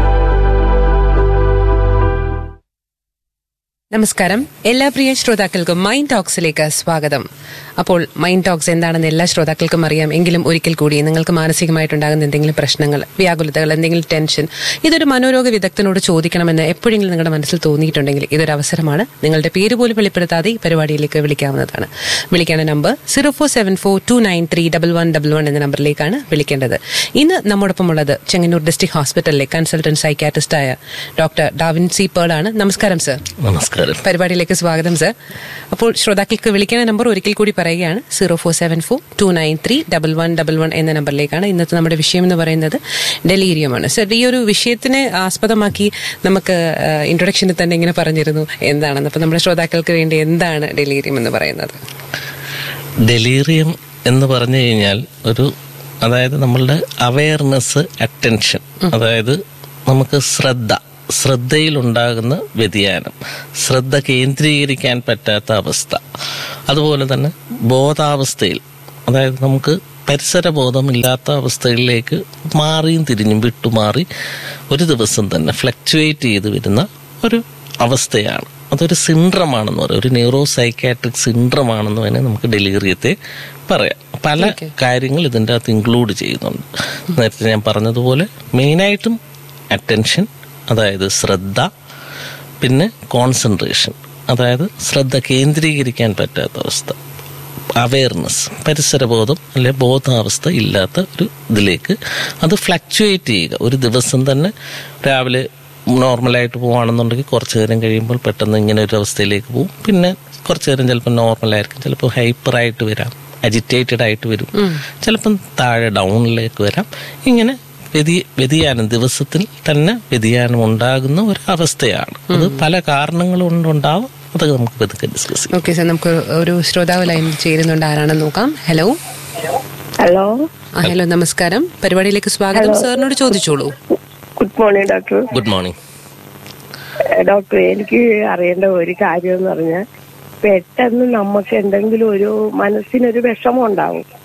നമസ്കാരം എല്ലാ പ്രിയ ശ്രോതാക്കൾക്കും മൈൻഡ് ടോക്സിലേക്ക് സ്വാഗതം അപ്പോൾ മൈൻഡ് ടോക്സ് എന്താണെന്ന് എല്ലാ ശ്രോതാക്കൾക്കും അറിയാം എങ്കിലും ഒരിക്കൽ കൂടി നിങ്ങൾക്ക് മാനസികമായിട്ടുണ്ടാകുന്ന എന്തെങ്കിലും പ്രശ്നങ്ങൾ വ്യാകുലതകൾ എന്തെങ്കിലും ടെൻഷൻ ഇതൊരു മനോരോഗ വിദഗ്ധനോട് ചോദിക്കണമെന്ന് എപ്പോഴെങ്കിലും നിങ്ങളുടെ മനസ്സിൽ തോന്നിയിട്ടുണ്ടെങ്കിൽ ഇതൊരു അവസരമാണ് നിങ്ങളുടെ പേര് പോലും വെളിപ്പെടുത്താതെ ഈ പരിപാടിയിലേക്ക് വിളിക്കാവുന്നതാണ് വിളിക്കേണ്ട number zero four seven four two nine three double one double one എന്ന നമ്പറിലേക്കാണ് വിളിക്കേണ്ടത് ഇന്ന് നമ്മോടൊപ്പം ഉള്ളത് ചെങ്ങന്നൂർ ഡിസ്ട്രിക്ട് ഹോസ്പിറ്റലിലെ കൺസൾട്ടന്റ് സൈക്കാട്രിസ്റ്റായ ഡോക്ടർ ഡാവിൻ സി പേൾ ആണ് നമസ്കാരം സർ
നമസ്കാരം
പരിപാടിയിലേക്ക് സ്വാഗതം സർ അപ്പോൾ ശ്രോതാക്കൾക്ക് വിളിക്കുന്ന നമ്പർ ഒരിക്കൽ കൂടി പറയുകയാണ് zero four seven four two nine three double one double one എന്ന നമ്പറിലേക്കാണ് ഇന്നത്തെ നമ്മുടെ വിഷയം എന്ന് പറയുന്നത് ഡെലീരിയമാണ് സർ ഈ ഒരു വിഷയത്തിനെ ആസ്പദമാക്കി നമുക്ക് ഇൻട്രൊഡക്ഷനിൽ തന്നെ ഇങ്ങനെ പറഞ്ഞിരുന്നു എന്താണെന്ന് അപ്പോൾ നമ്മുടെ ശ്രോതാക്കൾക്ക് വേണ്ടി എന്താണ് ഡെലീരിയം എന്ന് പറയുന്നത്
ഡെലീറിയം എന്ന് പറഞ്ഞു കഴിഞ്ഞാൽ ഒരു അതായത് നമ്മളുടെ അവയർനെസ് അറ്റൻഷൻ അതായത് നമുക്ക് ശ്രദ്ധ ശ്രദ്ധയിലുണ്ടാകുന്ന വ്യതിയാനം ശ്രദ്ധ കേന്ദ്രീകരിക്കാൻ പറ്റാത്ത അവസ്ഥ അതുപോലെ തന്നെ ബോധാവസ്ഥയിൽ അതായത് നമുക്ക് പരിസരബോധമില്ലാത്ത അവസ്ഥയിലേക്ക് മാറിയും തിരിഞ്ഞും വിട്ടുമാറി ഒരു ദിവസം തന്നെ ഫ്ലക്ച്വേറ്റ് ചെയ്ത് വരുന്ന ഒരു അവസ്ഥയാണ് അതൊരു സിൻഡ്രമാണെന്ന് പറയാം ഒരു ന്യൂറോ സൈക്കാട്രിക് സിൻഡ്രമാണെന്ന് തന്നെ നമുക്ക് ഡെലിവറിയത്തെ പറയാം പല കാര്യങ്ങൾ ഇതിൻ്റെ അകത്ത് ഇൻക്ലൂഡ് ചെയ്യുന്നുണ്ട് നേരത്തെ ഞാൻ പറഞ്ഞതുപോലെ മെയിനായിട്ടും അറ്റൻഷൻ അതായത് ശ്രദ്ധ പിന്നെ കോൺസെൻട്രേഷൻ അതായത് ശ്രദ്ധ കേന്ദ്രീകരിക്കാൻ പറ്റാത്ത അവസ്ഥ അവയർനെസ് പരിസരബോധം അല്ലെ ബോധാവസ്ഥ ഇല്ലാത്ത ഒരു ഇതിലേക്ക് അത് ഫ്ലക്ച്വേറ്റ് ചെയ്യുക ഒരു ദിവസം തന്നെ രാവിലെ നോർമലായിട്ട് പോവാണെന്നുണ്ടെങ്കിൽ കുറച്ച് നേരം കഴിയുമ്പോൾ പെട്ടെന്ന് ഇങ്ങനെ ഒരു അവസ്ഥയിലേക്ക് പോകും പിന്നെ കുറച്ച് നേരം ചിലപ്പോൾ നോർമലായിരിക്കും ചിലപ്പോൾ ഹൈപ്പറായിട്ട് വരാം അജിറ്റേറ്റഡ് ആയിട്ട് വരും ചിലപ്പം താഴെ ഡൗണിലേക്ക് വരാം ഇങ്ങനെ വ്യതി വ്യതിയാനം ദിവസത്തിൽ തന്നെ വ്യതിയാനം ഉണ്ടാകുന്ന ഒരു അവസ്ഥയാണ് അത് പല കാരണങ്ങൾ കൊണ്ടുണ്ടാവും അത് നമുക്ക് പതുക്കെ ഡിസ്കസ് ചെയ്യാം
ഓക്കെ സർ നമുക്ക് ഒരു ശ്രോതാവ് ലൈനിൽ ചേരുന്നുണ്ട് ആരാണെന്ന് നോക്കാം ഹലോ
ഹലോ
ആ ഹലോ നമസ്കാരം പരിപാടിയിലേക്ക് സ്വാഗതം സാറിനോട് ചോദിച്ചോളൂ
good morning doctor
good morning
ഏ, ഡോക്ടർ എനിക്ക് അറിയേണ്ട ഒരു കാര്യം എന്ന് പറഞ്ഞാൽ പെട്ടെന്ന് നമുക്ക് എന്തെങ്കിലും ഒരു മനസ്സിനൊരു വിഷമം ഉണ്ടാവും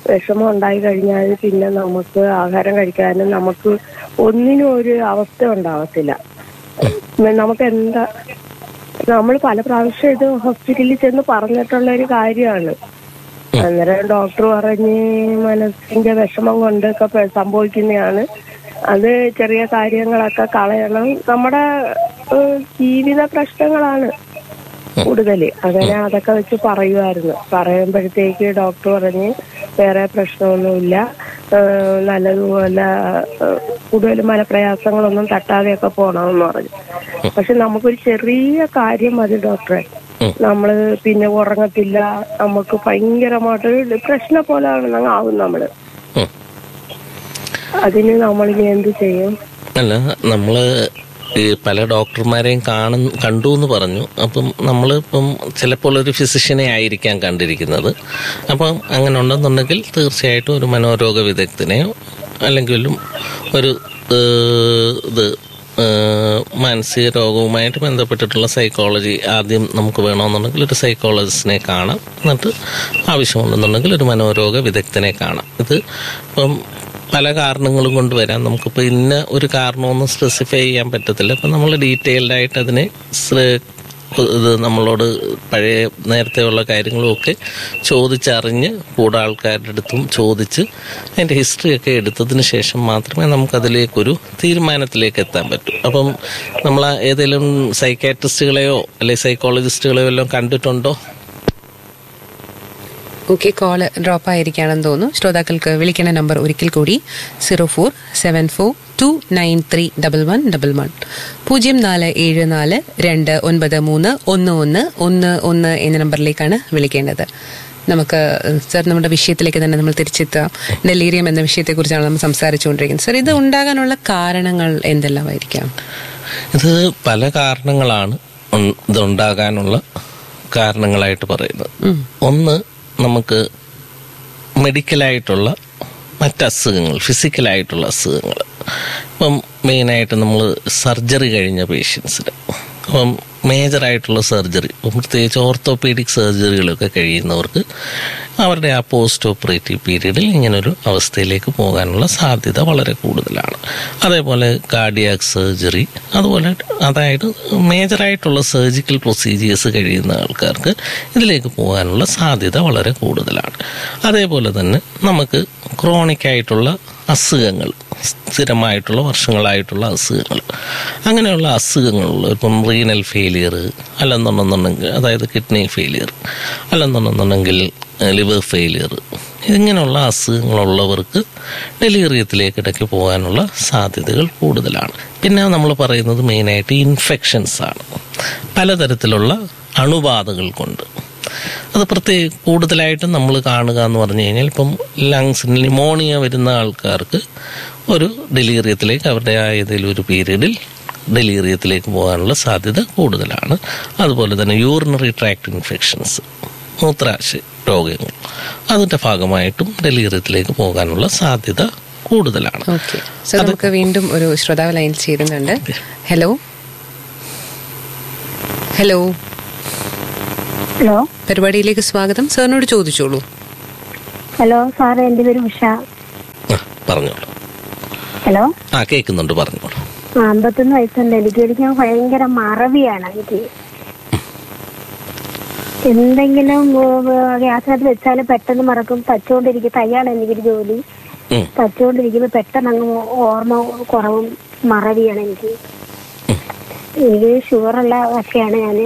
വിഷമം ഉണ്ടായി കഴിഞ്ഞാൽ പിന്നെ നമുക്ക് ആഹാരം കഴിക്കാനും നമുക്ക് ഒന്നിനും ഒരു അവസ്ഥ ഉണ്ടാവത്തില്ല നമുക്ക് എന്താ നമ്മൾ പല പ്രാവശ്യം ഇത് ഹോസ്പിറ്റലിൽ ചെന്ന് പറഞ്ഞിട്ടുള്ള ഒരു കാര്യമാണ് അന്നേരം ഡോക്ടർ പറഞ്ഞ് മനസ്സിന്റെ വിഷമം കൊണ്ടൊക്കെ പ- സംഭവിക്കുന്നതാണ് അത് ചെറിയ കാര്യങ്ങളൊക്കെ കളയണം നമ്മുടെ ഏഹ്, ജീവിത പ്രശ്നങ്ങളാണ് കൂടുതൽ അങ്ങനെ അതൊക്കെ വെച്ച് പറയുമായിരുന്നു പറയുമ്പോഴത്തേക്ക് ഡോക്ടർ പറഞ്ഞ് വേറെ പ്രശ്നമൊന്നുമില്ല ഏഹ്, നല്ലതുപോലെ ഏഹ്, കൂടുതൽ മലപ്രയാസങ്ങളൊന്നും തട്ടാതെയൊക്കെ പോകണമെന്ന് പറഞ്ഞു പക്ഷെ നമുക്കൊരു ചെറിയ കാര്യം മതി ഡോക്ടറെ നമ്മള് പിന്നെ ഉറങ്ങത്തില്ല നമുക്ക് ഭയങ്കരമായിട്ട് ഡിപ്രഷനെ പോലെയാണ് ആവും നമ്മള് അതിന് നമ്മളിനി എന്ത് ചെയ്യും
അല്ല നമ്മള് ഈ പല ഡോക്ടർമാരെയും കാണും കണ്ടു എന്ന് പറഞ്ഞു അപ്പം നമ്മൾ ഇപ്പം ചിലപ്പോൾ ഒരു ഫിസിഷ്യനെ ആയിരിക്കാം കണ്ടിരിക്കുന്നത് അപ്പം അങ്ങനെ ഉണ്ടെന്നുണ്ടെങ്കിൽ തീർച്ചയായിട്ടും ഒരു മനോരോഗ വിദഗ്ധനെയോ അല്ലെങ്കിൽ ഒരു ഏഹ്, ഇത് ഏഹ്, മാനസിക രോഗവുമായിട്ട് ബന്ധപ്പെട്ടിട്ടുള്ള സൈക്കോളജി ആദ്യം നമുക്ക് വേണമെന്നുണ്ടെങ്കിൽ ഒരു സൈക്കോളജിസ്റ്റിനെ കാണാം എന്നിട്ട് ആവശ്യമുണ്ടെന്നുണ്ടെങ്കിൽ ഒരു മനോരോഗ വിദഗ്ധനെ കാണാം ഇത് ഇപ്പം പല കാരണങ്ങളും കൊണ്ട് വരാം നമുക്കിപ്പോൾ ഇന്ന ഒരു കാരണമൊന്നും സ്പെസിഫൈ ചെയ്യാൻ പറ്റത്തില്ല അപ്പം നമ്മൾ ഡീറ്റെയിൽഡ് ആയിട്ട് അതിനെ ശ്ര- ഇത് നമ്മളോട് പഴയ നേരത്തെയുള്ള കാര്യങ്ങളുമൊക്കെ ചോദിച്ചറിഞ്ഞ് കൂടെ ആൾക്കാരുടെ അടുത്തും ചോദിച്ച് അതിൻ്റെ ഹിസ്റ്ററിയൊക്കെ എടുത്തതിന് ശേഷം മാത്രമേ നമുക്കതിലേക്കൊരു തീരുമാനത്തിലേക്ക് എത്താൻ പറ്റൂ അപ്പം നമ്മൾ ഏതെങ്കിലും സൈക്കാട്രിസ്റ്റുകളെയോ അല്ലെങ്കിൽ സൈക്കോളജിസ്റ്റുകളെയോ എല്ലാം കണ്ടിട്ടുണ്ടോ
ഓക്കെ കോള് ഡ്രോപ്പ് ആയിരിക്കുകയാണെന്ന് തോന്നുന്നു ശ്രോതാക്കൾക്ക് വിളിക്കേണ്ട നമ്പർ ഒരിക്കൽ കൂടി zero four seven four two nine three double one double one പൂജ്യം നാല് ഏഴ് നാല് രണ്ട് ഒൻപത് മൂന്ന് ഒന്ന് ഒന്ന് ഒന്ന് ഒന്ന് എന്ന നമ്പറിലേക്കാണ് വിളിക്കേണ്ടത് നമുക്ക് സർ നമ്മുടെ വിഷയത്തിലേക്ക് തന്നെ നമ്മൾ തിരിച്ചെത്താം ഡെലീരിയം എന്ന വിഷയത്തെക്കുറിച്ചാണ് നമ്മൾ സംസാരിച്ചുകൊണ്ടിരിക്കുന്നത് സർ ഇത് ഉണ്ടാകാനുള്ള കാരണങ്ങൾ എന്തെല്ലാമായിരിക്കാം
ഇത് പല കാരണങ്ങളാണ് ഉൺ- ഇതുണ്ടാകാനുള്ള കാരണങ്ങളായിട്ട് പറയുന്നത് ഒന്ന് നമുക്ക് മെഡിക്കലായിട്ടുള്ള മറ്റ് അസുഖങ്ങൾ ഫിസിക്കലായിട്ടുള്ള അസുഖങ്ങൾ ഇപ്പം മെയിനായിട്ട് നമ്മൾ സർജറി കഴിഞ്ഞ പേഷ്യൻസിന് അപ്പം മേജറായിട്ടുള്ള സർജറി പ്രത്യേകിച്ച് ഓർത്തോപീഡിക് സർജറികളൊക്കെ കഴിയുന്നവർക്ക് അവരുടെ ആ പോസ്റ്റ് ഓപ്പറേറ്റീവ് പീരീഡിൽ ഇങ്ങനൊരു അവസ്ഥയിലേക്ക് പോകാനുള്ള സാധ്യത വളരെ കൂടുതലാണ് അതേപോലെ കാർഡിയാക് സർജറി അതുപോലെ അതായത് മേജറായിട്ടുള്ള സർജിക്കൽ പ്രൊസീജിയേഴ്സ് കഴിയുന്ന ആൾക്കാർക്ക് ഇതിലേക്ക് പോകാനുള്ള സാധ്യത വളരെ കൂടുതലാണ് അതേപോലെ തന്നെ നമുക്ക് ക്രോണിക് ആയിട്ടുള്ള അസുഖങ്ങൾ സ്ഥിരമായിട്ടുള്ള വർഷങ്ങളായിട്ടുള്ള അസുഖങ്ങൾ അങ്ങനെയുള്ള അസുഖങ്ങളുള്ള ഇപ്പം റീനൽ ഫെയിലിയർ അല്ലെന്നുണ്ടെന്നുണ്ടെങ്കിൽ അതായത് കിഡ്നി ഫെയിലിയർ അല്ലെന്നുണ്ടെന്നുണ്ടെങ്കിൽ ലിവർ ഫെയിലിയർ ഇങ്ങനെയുള്ള അസുഖങ്ങളുള്ളവർക്ക് ഡെലിവറിയത്തിലേക്ക് ഇടയ്ക്ക് പോകാനുള്ള സാധ്യതകൾ കൂടുതലാണ് പിന്നെ നമ്മൾ പറയുന്നത് മെയിനായിട്ട് ഇൻഫെക്ഷൻസ് ആണ് പലതരത്തിലുള്ള അണുബാധകൾ കൊണ്ട് അത് പ്രത്യേക കൂടുതലായിട്ടും നമ്മൾ കാണുക എന്ന് പറഞ്ഞു കഴിഞ്ഞാൽ ഇപ്പം ലങ്സ് ന്യൂമോണിയ വരുന്ന ആൾക്കാർക്ക് ഒരു ഡെലിവറിയത്തിലേക്ക് അവരുടെ ആ ഏതെങ്കിലും ഒരു പീരീഡിൽ ഡെലിവറിയത്തിലേക്ക് പോകാനുള്ള സാധ്യത കൂടുതലാണ് അതുപോലെ തന്നെ യൂറിനറി ട്രാക്ട് ഇൻഫെക്ഷൻസ് മൂത്രാശയ രോഗങ്ങൾ അതിന്റെ ഭാഗമായിട്ടും ഡെലിവറിയത്തിലേക്ക് പോകാനുള്ള സാധ്യത കൂടുതലാണ്
ഓക്കെ സർ നമുക്ക് വീണ്ടും ഒരു ശ്രോതാവ് ലൈൻ ചേരുന്നുണ്ട് ഹലോ ഹലോ
ഹലോ
പരിപാടിയിലേക്ക് സ്വാഗതം സാറിനോട് ചോദിച്ചോളൂ
ഹലോ സാറേ എന്റെ പേര് ഉഷ
പറഞ്ഞോളൂ
ഹലോ
ആ കേൾക്കുന്നുണ്ട് പറഞ്ഞോളൂ
ആ, അമ്പത്തൊന്ന് വയസ്സുണ്ട് എനിക്ക് എനിക്ക് ഭയങ്കര മറവിയാണ് എനിക്ക് എന്തെങ്കിലും ഗ്യാസിനകത്ത് വെച്ചാൽ പെട്ടെന്ന് മറക്കും തച്ചുകൊണ്ടിരിക്കും തയ്യാണ് എനിക്കൊരു ജോലി
ഉം.
തച്ചുകൊണ്ടിരിക്കുമ്പോ പെട്ടെന്ന് അങ്ങ് ഓർമ്മ കുറവും മറവിയാണ് എനിക്ക് എനിക്ക് ഷുഗറുള്ള ഒക്കെയാണ് ഞാന്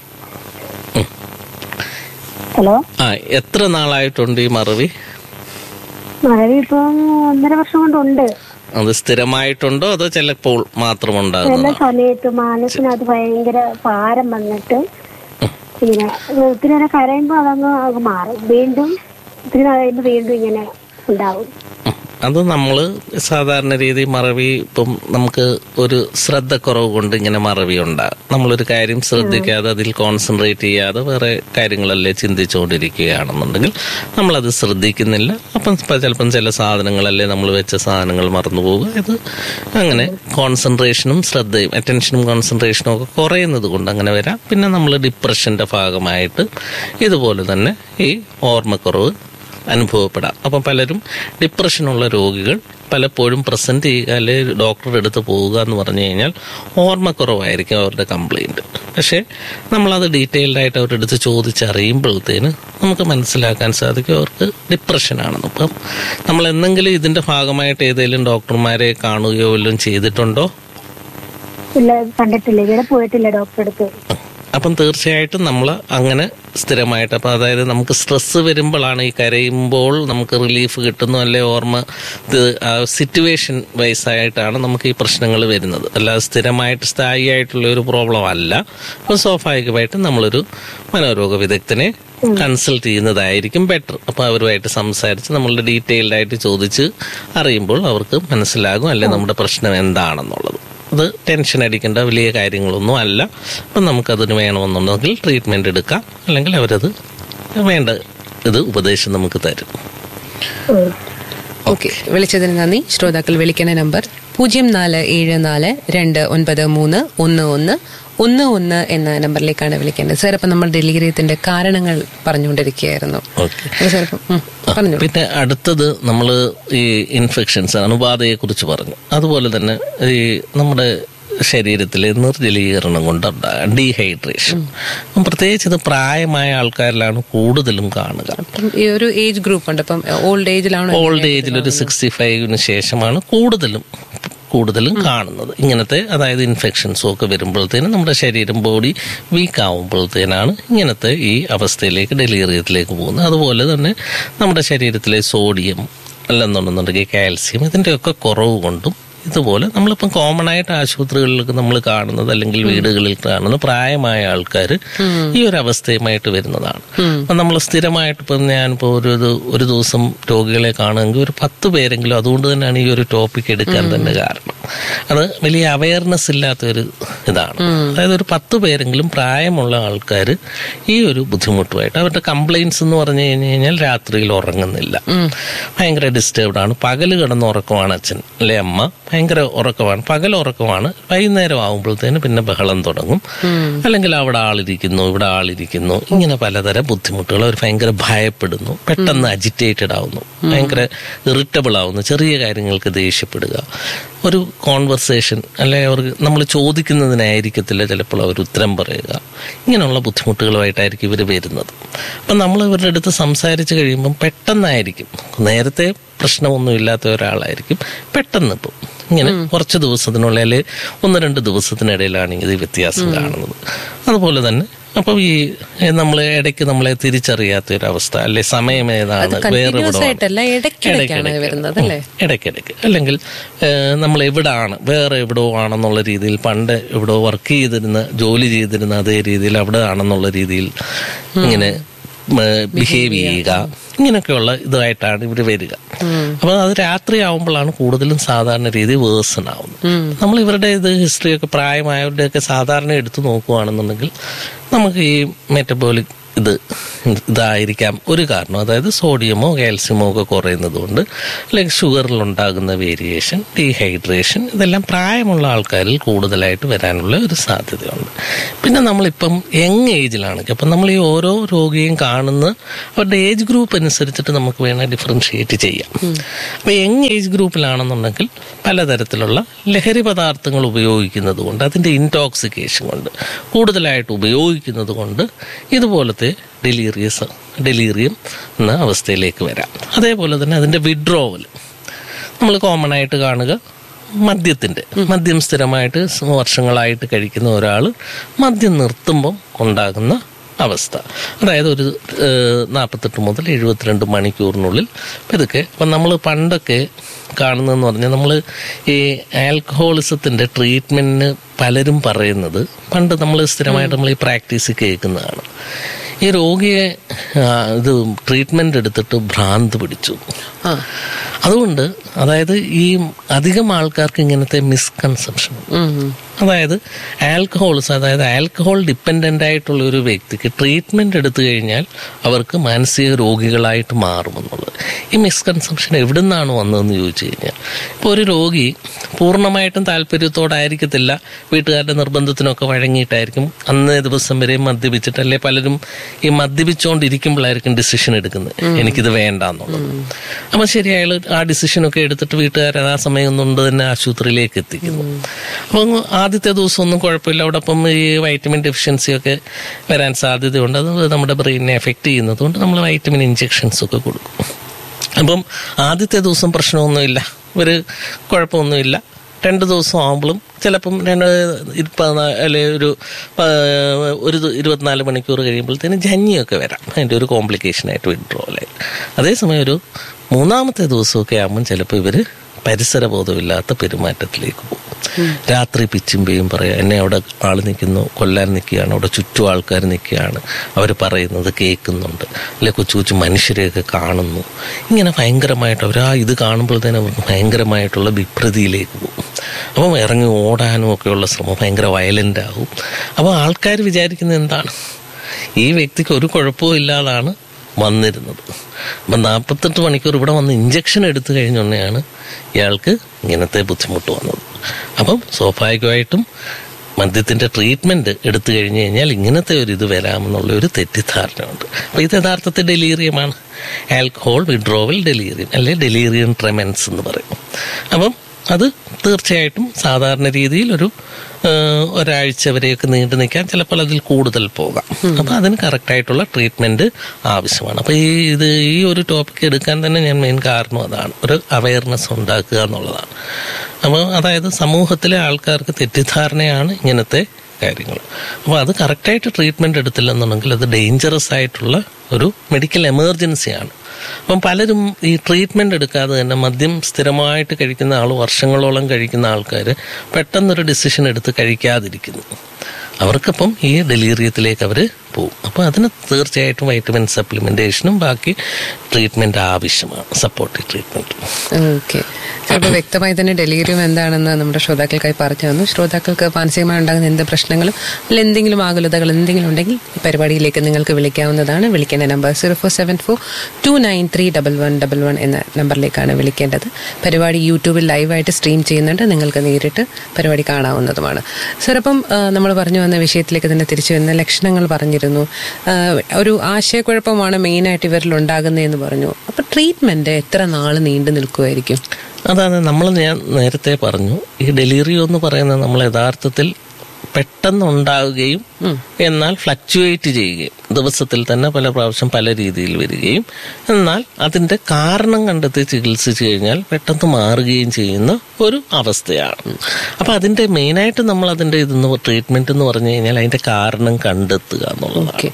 ഹലോ
ആ എത്ര നാളായിട്ടുണ്ട് ഈ മറവി
മറവി ഇപ്പം ഒന്നര വർഷം കൊണ്ടുണ്ട്
അത് സ്ഥിരമായിട്ടുണ്ടോ അതോ ചിലപ്പോൾ മാത്രം
ചില
ഉണ്ടാകുന്നതാണോ
സമയത്ത് മനസ്സിനകത്ത് ഭയങ്കര ഭാരം വന്നിട്ട് ഇങ്ങനെ ഒത്തിരി നേരം കരയുമ്പോ അതങ്ങ് അങ്ങ് മാറും വീണ്ടും ഒത്തിരി നാൾ കഴിയുമ്പോ വീണ്ടും ഇങ്ങനെ ഉണ്ടാവും
അത് നമ്മൾ സാധാരണ രീതി മറവി ഇപ്പം നമുക്ക് ഒരു ശ്രദ്ധക്കുറവ് കൊണ്ട് ഇങ്ങനെ മറവി ഉണ്ടാകും നമ്മളൊരു കാര്യം ശ്രദ്ധിക്കാതെ അതിൽ കോൺസെൻട്രേറ്റ് ചെയ്യാതെ വേറെ കാര്യങ്ങളല്ലേ ചിന്തിച്ചുകൊണ്ടിരിക്കുകയാണെന്നുണ്ടെങ്കിൽ നമ്മളത് ശ്രദ്ധിക്കുന്നില്ല അപ്പം ഇപ്പം ചിലപ്പം ചില സാധനങ്ങളല്ലേ നമ്മൾ വെച്ച സാധനങ്ങൾ മറന്നു പോവുക ഇത് അങ്ങനെ കോൺസെൻട്രേഷനും ശ്രദ്ധയും അറ്റൻഷനും കോൺസെൻട്രേഷനും ഒക്കെ കുറയുന്നത് കൊണ്ട് അങ്ങനെ വരാം പിന്നെ നമ്മൾ ഡിപ്രഷന്റെ ഭാഗമായിട്ട് ഇതുപോലെ തന്നെ ഈ ഓർമ്മക്കുറവ് അനുഭവപ്പെടാം അപ്പം പലരും ഡിപ്രഷനുള്ള രോഗികൾ പലപ്പോഴും പ്രസന്റ് ചെയ്യുക അല്ലെങ്കിൽ ഡോക്ടറുടെ അടുത്ത് പോവുക എന്ന് പറഞ്ഞു കഴിഞ്ഞാൽ ഓർമ്മക്കുറവായിരിക്കും അവരുടെ കംപ്ലൈന്റ് പക്ഷേ നമ്മളത് ഡീറ്റെയിൽഡ് ആയിട്ട് അവരുടെ അടുത്ത് ചോദിച്ചറിയുമ്പോഴത്തേന് നമുക്ക് മനസ്സിലാക്കാൻ സാധിക്കും അവർക്ക് ഡിപ്രഷനാണെന്ന് അപ്പം നമ്മൾ എന്തെങ്കിലും ഇതിന്റെ ഭാഗമായിട്ട് ഏതെങ്കിലും ഡോക്ടർമാരെ കാണുകയോ വല്ലതും ചെയ്തിട്ടുണ്ടോ
ഇല്ല കണ്ടിട്ടില്ല ഇവിടെ പോയിട്ടില്ല ഡോക്ടറെ അടുത്ത്
അപ്പം തീർച്ചയായിട്ടും നമ്മൾ അങ്ങനെ സ്ഥിരമായിട്ട് അപ്പം അതായത് നമുക്ക് സ്ട്രെസ് വരുമ്പോഴാണ് ഈ കരയുമ്പോൾ നമുക്ക് റിലീഫ് കിട്ടുന്നു അല്ലെ ഓർമ്മ സിറ്റുവേഷൻ വൈസ് ആയിട്ടാണ് നമുക്ക് ഈ പ്രശ്നങ്ങൾ വരുന്നത് അല്ലാതെ സ്ഥിരമായിട്ട് സ്ഥായി ആയിട്ടുള്ള ഒരു പ്രോബ്ലം അല്ല അപ്പം സ്വാഭാവികമായിട്ടും നമ്മളൊരു മനോരോഗ വിദഗ്ധനെ കൺസൾട്ട് ചെയ്യുന്നതായിരിക്കും ബെറ്റർ അപ്പോൾ അവരുമായിട്ട് സംസാരിച്ച് നമ്മളുടെ ഡീറ്റെയിൽഡ് ആയിട്ട് ചോദിച്ച് അറിയുമ്പോൾ അവർക്ക് മനസ്സിലാകും അല്ലെ നമ്മുടെ പ്രശ്നം എന്താണെന്നുള്ളത് അത് ടെൻഷൻ അടിക്കേണ്ട വലിയ കാര്യങ്ങളൊന്നും അല്ല അപ്പം നമുക്കതിന് വേണമെന്നുണ്ടെങ്കിൽ ട്രീറ്റ്മെന്റ് എടുക്കാം അല്ലെങ്കിൽ അവരത് വേണ്ട ഇത് ഉപദേശം നമുക്ക് തരും
ഓക്കെ വിളിച്ചതിന് നന്ദി ശ്രോതാക്കൾ വിളിക്കുന്ന നമ്പർ പൂജ്യം നാല് ഏഴ് നാല് രണ്ട് ഒൻപത് മൂന്ന് ഒന്ന് ഒന്ന് ഒന്ന് ഒന്ന് എന്ന നമ്പറിലേക്കാണ് വിളിക്കേണ്ടത് സാർ അപ്പം നമ്മൾ ഡെലിഗറിയത്തിന്റെ കാരണങ്ങൾ പറഞ്ഞുകൊണ്ടിരിക്കുകയായിരുന്നു
ഓക്കെ
അപ്പൊ സാർ ഇപ്പം, ഉം, പറഞ്ഞോളൂ.
പിന്നെ അടുത്തത് നമ്മൾ ഈ ഇൻഫെക്ഷൻസ് അണുബാധയെ കുറിച്ച് പറഞ്ഞു അതുപോലെ തന്നെ ഈ നമ്മുടെ ശരീരത്തിലെ നിർജ്ജലീകരണം കൊണ്ടുണ്ടാകും ഡീഹൈഡ്രേഷൻ പ്രത്യേകിച്ച് ഇത് പ്രായമായ ആൾക്കാരിലാണ് കൂടുതലും കാണുക
അപ്പം ഈ ഒരു ഏജ് ഗ്രൂപ്പ് ഉണ്ട് ഇപ്പം ഓൾഡ് ഏജിലാണോ
ഓൾഡ് ഏജിൽ ഒരു സിക്സ്റ്റി ഫൈവിന് ശേഷമാണ് കൂടുതലും കൂടുതലും കാണുന്നത് ഇങ്ങനത്തെ അതായത് ഇൻഫെക്ഷൻസും ഒക്കെ വരുമ്പോഴത്തേനും നമ്മുടെ ശരീരം ബോഡി വീക്ക് ആവുമ്പോഴത്തേനാണ് ഇങ്ങനത്തെ ഈ അവസ്ഥയിലേക്ക് ഡെലിവറിയത്തിലേക്ക് പോകുന്നത് അതുപോലെ തന്നെ നമ്മുടെ ശരീരത്തിലെ സോഡിയം അല്ലെന്നുണ്ടെന്നുണ്ടെങ്കിൽ കാൽസ്യം ഇതിൻ്റെയൊക്കെ കുറവ് കൊണ്ടും ഇതുപോലെ നമ്മളിപ്പം കോമൺ ആയിട്ട് ആശുപത്രികളിലൊക്കെ നമ്മൾ കാണുന്നത് അല്ലെങ്കിൽ വീടുകളിൽ കാണുന്ന പ്രായമായ ആൾക്കാർ ഈ ഒരു അവസ്ഥയുമായിട്ട് വരുന്നതാണ് അപ്പം നമ്മൾ സ്ഥിരമായിട്ട് ഇപ്പം ഞാനിപ്പോൾ ഒരു ഇത് ഒരു ദിവസം രോഗികളെ കാണുമെങ്കിൽ ഒരു പത്ത് പേരെങ്കിലും അതുകൊണ്ട് തന്നെയാണ് ഈ ഒരു ടോപ്പിക് എടുക്കാൻ തന്നെ കാരണം അത് വലിയ അവയർനെസ് ഇല്ലാത്ത ഒരു ഇതാണ് അതായത് ഒരു പത്ത് പേരെങ്കിലും പ്രായമുള്ള ആൾക്കാർ ഈ ഒരു ബുദ്ധിമുട്ടുമായിട്ട് അവരുടെ കംപ്ലൈൻസ് എന്ന് പറഞ്ഞു കഴിഞ്ഞു കഴിഞ്ഞാൽ രാത്രിയിൽ ഉറങ്ങുന്നില്ല ഭയങ്കര ഡിസ്റ്റർബ്ഡ് ആണ് പകല് കിടന്ന് ഉറക്കമാണ് അച്ഛൻ അല്ലെ അമ്മ ഭയങ്കര ഉറക്കമാണ് പകൽ ഉറക്കമാണ് വൈകുന്നേരം ആകുമ്പോഴത്തേന് പിന്നെ ബഹളം തുടങ്ങും അല്ലെങ്കിൽ അവിടെ ആളിരിക്കുന്നു ഇവിടെ ആളിരിക്കുന്നു ഇങ്ങനെ പലതരം ബുദ്ധിമുട്ടുകൾ അവർ ഭയങ്കര ഭയപ്പെടുന്നു പെട്ടെന്ന് അജിറ്റേറ്റഡ് ആവുന്നു ഭയങ്കര ഇറിറ്റബിൾ ആവുന്നു ചെറിയ കാര്യങ്ങൾക്ക് ദേഷ്യപ്പെടുക ഒരു കോൺവെർസേഷൻ അല്ലെ അവർക്ക് നമ്മൾ ചോദിക്കുന്നതിനായിരിക്കത്തില്ല ചിലപ്പോൾ അവർ ഉത്തരം പറയുക ഇങ്ങനെയുള്ള ബുദ്ധിമുട്ടുകളുമായിട്ടായിരിക്കും ഇവർ വരുന്നത് അപ്പം നമ്മൾ ഇവരുടെ അടുത്ത് സംസാരിച്ച് കഴിയുമ്പം പെട്ടെന്നായിരിക്കും നേരത്തെ പ്രശ്നമൊന്നും ഇല്ലാത്ത ഒരാളായിരിക്കും പെട്ടെന്ന് ഇപ്പം ഇങ്ങനെ കുറച്ച് ദിവസത്തിനുള്ളിൽ അല്ലെങ്കിൽ ഒന്ന് രണ്ട് ദിവസത്തിനിടയിലാണ് ഇത് ഈ വ്യത്യാസം കാണുന്നത് അതുപോലെ തന്നെ അപ്പം ഈ നമ്മൾ ഇടയ്ക്ക് നമ്മളെ തിരിച്ചറിയാത്ത ഒരു അവസ്ഥ അല്ലെ സമയം ഏതാണ് വേറെ
കണ്ടിന്യൂസ്
എവിടെയാണ്
ആയിട്ടല്ല ഇടയ്ക്കിടയ്ക്കാണ് വരുന്നത് അല്ലേ
ഇടയ്ക്കിടയ്ക്ക് അല്ലെങ്കിൽ ഏഹ്, നമ്മൾ എവിടാണ് വേറെ എവിടോ ആണെന്നുള്ള രീതിയിൽ പണ്ട് എവിടോ വർക്ക് ചെയ്തിരുന്ന ജോലി ചെയ്തിരുന്ന അതേ രീതിയിൽ അവിടെ ആണെന്നുള്ള രീതിയിൽ ഇങ്ങനെ ബിഹേവ് ചെയ്യുക ഇങ്ങനെയൊക്കെയുള്ള ഇതായിട്ടാണ് ഇവർ വരിക അപ്പൊ അത് രാത്രി ആവുമ്പോഴാണ് കൂടുതലും സാധാരണ രീതി വേഴ്സൺ ആവുന്നത് നമ്മൾ ഇവരുടെ ഇത് ഹിസ്റ്ററി ഒക്കെ പ്രായമായവരുടെ ഒക്കെ സാധാരണ എടുത്തു നോക്കുകയാണെന്നുണ്ടെങ്കിൽ നമുക്ക് ഈ മെറ്റബോളിക് ഇത് ഇതായിരിക്കാം ഒരു കാരണം അതായത് സോഡിയമോ കാൽസ്യമോ ഒക്കെ കുറയുന്നത് കൊണ്ട് അല്ലെങ്കിൽ ഷുഗറിൽ ഉണ്ടാകുന്ന വേരിയേഷൻ ഡീഹൈഡ്രേഷൻ ഇതെല്ലാം പ്രായമുള്ള ആൾക്കാരിൽ കൂടുതലായിട്ട് വരാനുള്ള ഒരു സാധ്യതയുണ്ട് പിന്നെ നമ്മളിപ്പം യങ് ഏജിലാണെങ്കിൽ അപ്പം നമ്മൾ ഈ ഓരോ രോഗിയും കാണുന്ന അവരുടെ ഏജ് ഗ്രൂപ്പ് അനുസരിച്ചിട്ട് നമുക്ക് വേണേൽ ഡിഫറൻഷിയേറ്റ് ചെയ്യാം അപ്പോൾ യങ് ഏജ് ഗ്രൂപ്പിലാണെന്നുണ്ടെങ്കിൽ പലതരത്തിലുള്ള ലഹരി പദാർത്ഥങ്ങൾ ഉപയോഗിക്കുന്നത് കൊണ്ട് അതിൻ്റെ ഇൻടോക്സിക്കേഷൻ കൊണ്ട് കൂടുതലായിട്ട് ഉപയോഗിക്കുന്നത് കൊണ്ട് ഇതുപോലത്തെ ഡെലീറിയസ് ഡെലീറിയം എന്ന അവസ്ഥയിലേക്ക് വരാം അതേപോലെ തന്നെ അതിൻ്റെ വിഡ്രോവൽ നമ്മൾ കോമൺ ആയിട്ട് കാണുക മദ്യത്തിൻ്റെ മദ്യം സ്ഥിരമായിട്ട് വർഷങ്ങളായിട്ട് കഴിക്കുന്ന ഒരാൾ മദ്യം നിർത്തുമ്പം ഉണ്ടാകുന്ന അവസ്ഥ അതായത് ഒരു നാൽപ്പത്തെട്ട് മുതൽ എഴുപത്തിരണ്ട് മണിക്കൂറിനുള്ളിൽ പതുക്കെ അപ്പം നമ്മൾ പണ്ടൊക്കെ കാണുന്നതെന്ന് പറഞ്ഞാൽ നമ്മൾ ഈ ആൽക്കഹോളിസത്തിൻ്റെ ട്രീറ്റ്മെൻറ്റിന് പലരും പറയുന്നത് പണ്ട് നമ്മൾ സ്ഥിരമായിട്ട് നമ്മൾ ഈ പ്രാക്ടീസ് കേൾക്കുന്നതാണ് ഈ രോഗിയെ ആ, ഇത് ട്രീറ്റ്മെന്റ് എടുത്തിട്ട് ഭ്രാന്ത് പിടിച്ചു അതുകൊണ്ട് അതായത് ഈ അധികം ആൾക്കാർക്ക് ഇങ്ങനത്തെ മിസ്കൺസെപ്ഷൻ അതായത് ആൽക്കഹോൾസ് അതായത് ആൽക്കഹോൾ ഡിപ്പെൻഡൻ്റ് ആയിട്ടുള്ള ഒരു വ്യക്തിക്ക് ട്രീറ്റ്മെന്റ് എടുത്തു കഴിഞ്ഞാൽ അവർക്ക് മാനസിക രോഗികളായിട്ട് മാറുമെന്നുള്ളത് ഈ മിസ്കൺസെപ്ഷൻ എവിടെ നിന്നാണ് വന്നതെന്ന് ചോദിച്ചു കഴിഞ്ഞാൽ ഇപ്പോൾ ഒരു രോഗി പൂർണ്ണമായിട്ടും താല്പര്യത്തോടായിരിക്കത്തില്ല വീട്ടുകാരുടെ നിർബന്ധത്തിനൊക്കെ വഴങ്ങിയിട്ടായിരിക്കും അന്നേ ദിവസം വരെ മദ്യപിച്ചിട്ട് അല്ലെ പലരും ഈ മദ്യപിച്ചുകൊണ്ടിരിക്കുമ്പോഴായിരിക്കും ഡിസിഷൻ എടുക്കുന്നത് എനിക്കിത് വേണ്ട എന്നുള്ളത് അപ്പം ശരി അയാൾ ആ ഡിസിഷനൊക്കെ എടുത്തിട്ട് വീട്ടുകാർ ആ സമയം കൊണ്ട് തന്നെ ആശുപത്രിയിലേക്ക് എത്തിക്കുന്നു അപ്പം ആദ്യത്തെ ദിവസം ഒന്നും കുഴപ്പമില്ല അവിടെ അപ്പം ഈ വൈറ്റമിൻ ഡെഫിഷ്യൻസി ഒക്കെ വരാൻ സാധ്യതയുണ്ട് അത് നമ്മുടെ ബ്രെയിനിനെ എഫക്റ്റ് ചെയ്യുന്നത് കൊണ്ട് നമ്മൾ വൈറ്റമിൻ ഇഞ്ചെക്ഷൻസ് ഒക്കെ കൊടുക്കും അപ്പം ആദ്യത്തെ ദിവസം പ്രശ്നമൊന്നുമില്ല ഒരു കുഴപ്പമൊന്നുമില്ല രണ്ട് ദിവസം ആകുമ്പോഴും ചിലപ്പം രണ്ട് ഇപ്പ- അല്ലെ ഒരു ആ, ഒരു ദി- ഇരുപത്തിനാല് മണിക്കൂർ കഴിയുമ്പോഴത്തേന് ജഞ്ഞിയൊക്കെ വരാം അതിൻ്റെ ഒരു കോംപ്ലിക്കേഷനായിട്ട് വിഡ്രോലായി അതേസമയം ഒരു മൂന്നാമത്തെ ദിവസമൊക്കെ ആകുമ്പം ചിലപ്പോൾ ഇവർ പരിസരബോധമില്ലാത്ത പെരുമാറ്റത്തിലേക്ക് പോകും രാത്രി പിച്ചുമ്പയും പറയാം എന്നെ അവിടെ ആൾ നിൽക്കുന്നു കൊല്ലാൻ നിൽക്കുകയാണ് അവിടെ ചുറ്റും ആൾക്കാർ നിൽക്കുകയാണ് അവർ പറയുന്നത് കേൾക്കുന്നുണ്ട് അല്ലെ കൊച്ചു കൊച്ചു മനുഷ്യരെയൊക്കെ കാണുന്നു ഇങ്ങനെ ഭയങ്കരമായിട്ട് അവർ ആ ഇത് കാണുമ്പോൾ തന്നെ അവർക്ക് ഭയങ്കരമായിട്ടുള്ള വിഭ്രതിയിലേക്ക് പോകും അപ്പം ഇറങ്ങി ഓടാനും ഒക്കെയുള്ള ശ്രമം ഭയങ്കര വയലൻ്റ് ആകും അപ്പോൾ ആൾക്കാർ വിചാരിക്കുന്നത് എന്താണ് ഈ വ്യക്തിക്ക് ഒരു കുഴപ്പവും ഇല്ലാതാണ് വന്നിരുന്നത് അപ്പം നാൽപ്പത്തെട്ട് മണിക്കൂർ ഇവിടെ വന്ന് ഇഞ്ചക്ഷൻ എടുത്തു കഴിഞ്ഞുകൊണ്ടാണ് ഇയാൾക്ക് ഇങ്ങനത്തെ ബുദ്ധിമുട്ട് വന്നത് അപ്പം സ്വാഭാവികമായിട്ടും മദ്യത്തിന്റെ ട്രീറ്റ്മെന്റ് എടുത്തു കഴിഞ്ഞു കഴിഞ്ഞാൽ ഇങ്ങനത്തെ ഒരു ഇത് വരാമെന്നുള്ള ഒരു തെറ്റിദ്ധാരണയുണ്ട് അപ്പൊ ഇത് യഥാർത്ഥത്തിൽ ഡെലീറിയമാണ് ആൽക്കഹോൾ വിഡ്രോവൽ ഡെലീറിയം അല്ലെ ഡെലീറിയം ട്രെമൻസ് എന്ന് പറയും അപ്പം അത് തീർച്ചയായിട്ടും സാധാരണ രീതിയിൽ ഒരു ആ, ഒരാഴ്ച വരെയൊക്കെ നീണ്ടു നിൽക്കാൻ ചിലപ്പോൾ അതിൽ കൂടുതൽ പോകാം അപ്പൊ അതിന് കറക്റ്റായിട്ടുള്ള ട്രീറ്റ്മെന്റ് ആവശ്യമാണ് അപ്പൊ ഈ ഇത് ഈ ഒരു ടോപ്പിക് എടുക്കാൻ തന്നെ ഞാൻ മെയിൻ കാരണം അതാണ് ഒരു അവയർനെസ് ഉണ്ടാക്കുക എന്നുള്ളതാണ് അപ്പോൾ അതായത് സമൂഹത്തിലെ ആൾക്കാർക്ക് തെറ്റിദ്ധാരണയാണ് ഇങ്ങനത്തെ കാര്യങ്ങൾ അപ്പോൾ അത് കറക്റ്റായിട്ട് ട്രീറ്റ്മെന്റ് എടുത്തില്ലെന്നുണ്ടെങ്കിൽ അത് ഡേഞ്ചറസ് ആയിട്ടുള്ള ഒരു മെഡിക്കൽ എമർജൻസിയാണ് അപ്പം പലരും ഈ ട്രീറ്റ്മെന്റ് എടുക്കാതെ തന്നെ മദ്യം സ്ഥിരമായിട്ട് കഴിക്കുന്ന ആൾ വർഷങ്ങളോളം കഴിക്കുന്ന ആൾക്കാർ പെട്ടെന്നൊരു ഡിസിഷൻ എടുത്ത് കഴിക്കാതിരിക്കുന്നു അവർക്കപ്പം ഈ ഡെലീറിയത്തിലേക്ക് അവർ പോകും അപ്പോൾ അതിന് തീർച്ചയായിട്ടും വൈറ്റമിൻ സപ്ലിമെന്റേഷനും ബാക്കി ട്രീറ്റ്മെന്റ് ആവശ്യമാണ് സപ്പോർട്ടീവ് ട്രീറ്റ്മെന്റ്
ഓക്കെ ചിലപ്പോൾ വ്യക്തമായി തന്നെ ഡെലിവറിയും എന്താണെന്ന് നമ്മുടെ ശ്രോതാക്കൾക്കായി പറഞ്ഞു തന്നു ശ്രോതാക്കൾക്ക് മാനസികമായി ഉണ്ടാകുന്ന എന്ത് പ്രശ്നങ്ങളും അല്ല എന്തെങ്കിലും ആകുലതകൾ എന്തെങ്കിലും ഉണ്ടെങ്കിൽ ഈ പരിപാടിയിലേക്ക് നിങ്ങൾക്ക് വിളിക്കാവുന്നതാണ് വിളിക്കേണ്ട number zero four seven four two nine three double one double one എന്ന നമ്പറിലേക്കാണ് വിളിക്കേണ്ടത് പരിപാടി യൂട്യൂബിൽ ലൈവായിട്ട് സ്ട്രീം ചെയ്യുന്നുണ്ട് നിങ്ങൾക്ക് നേരിട്ട് പരിപാടി കാണാവുന്നതുമാണ് സർ അപ്പം നമ്മൾ പറഞ്ഞു വന്ന വിഷയത്തിലേക്ക് തന്നെ തിരിച്ചു വരുന്ന ലക്ഷണങ്ങൾ പറഞ്ഞിരുന്നു ആ, ഒരു ആശയക്കുഴപ്പമാണ് മെയിനായിട്ട് ഇവരിൽ ഉണ്ടാകുന്നതെന്ന് പറഞ്ഞു അപ്പൊ ട്രീറ്റ്മെന്റ് എത്ര നാൾ നീണ്ടു നിൽക്കുമായിരിക്കും
അതാണ് നമ്മൾ ഞാൻ നേരത്തെ പറഞ്ഞു ഈ ഡെലിവറി എന്ന് പറയുന്നത് നമ്മൾ യഥാർത്ഥത്തിൽ പെട്ടെന്ന് ഉണ്ടാവുകയും എന്നാൽ ഫ്ലക്ച്വേറ്റ് ചെയ്യുകയും ദിവസത്തിൽ തന്നെ പല പ്രാവശ്യം പല രീതിയിൽ വരികയും എന്നാൽ അതിന്റെ കാരണം കണ്ടെത്തി ചികിത്സിച്ചു കഴിഞ്ഞാൽ പെട്ടെന്ന് മാറുകയും ചെയ്യുന്ന ഒരു അവസ്ഥയാണ് അപ്പൊ അതിന്റെ മെയിനായിട്ട് നമ്മൾ അതിന്റെ ഇതെന്ന് ട്രീറ്റ്മെന്റ് എന്ന് പറഞ്ഞു കഴിഞ്ഞാൽ അതിന്റെ കാരണം കണ്ടെത്തുക എന്നുള്ളതാണ്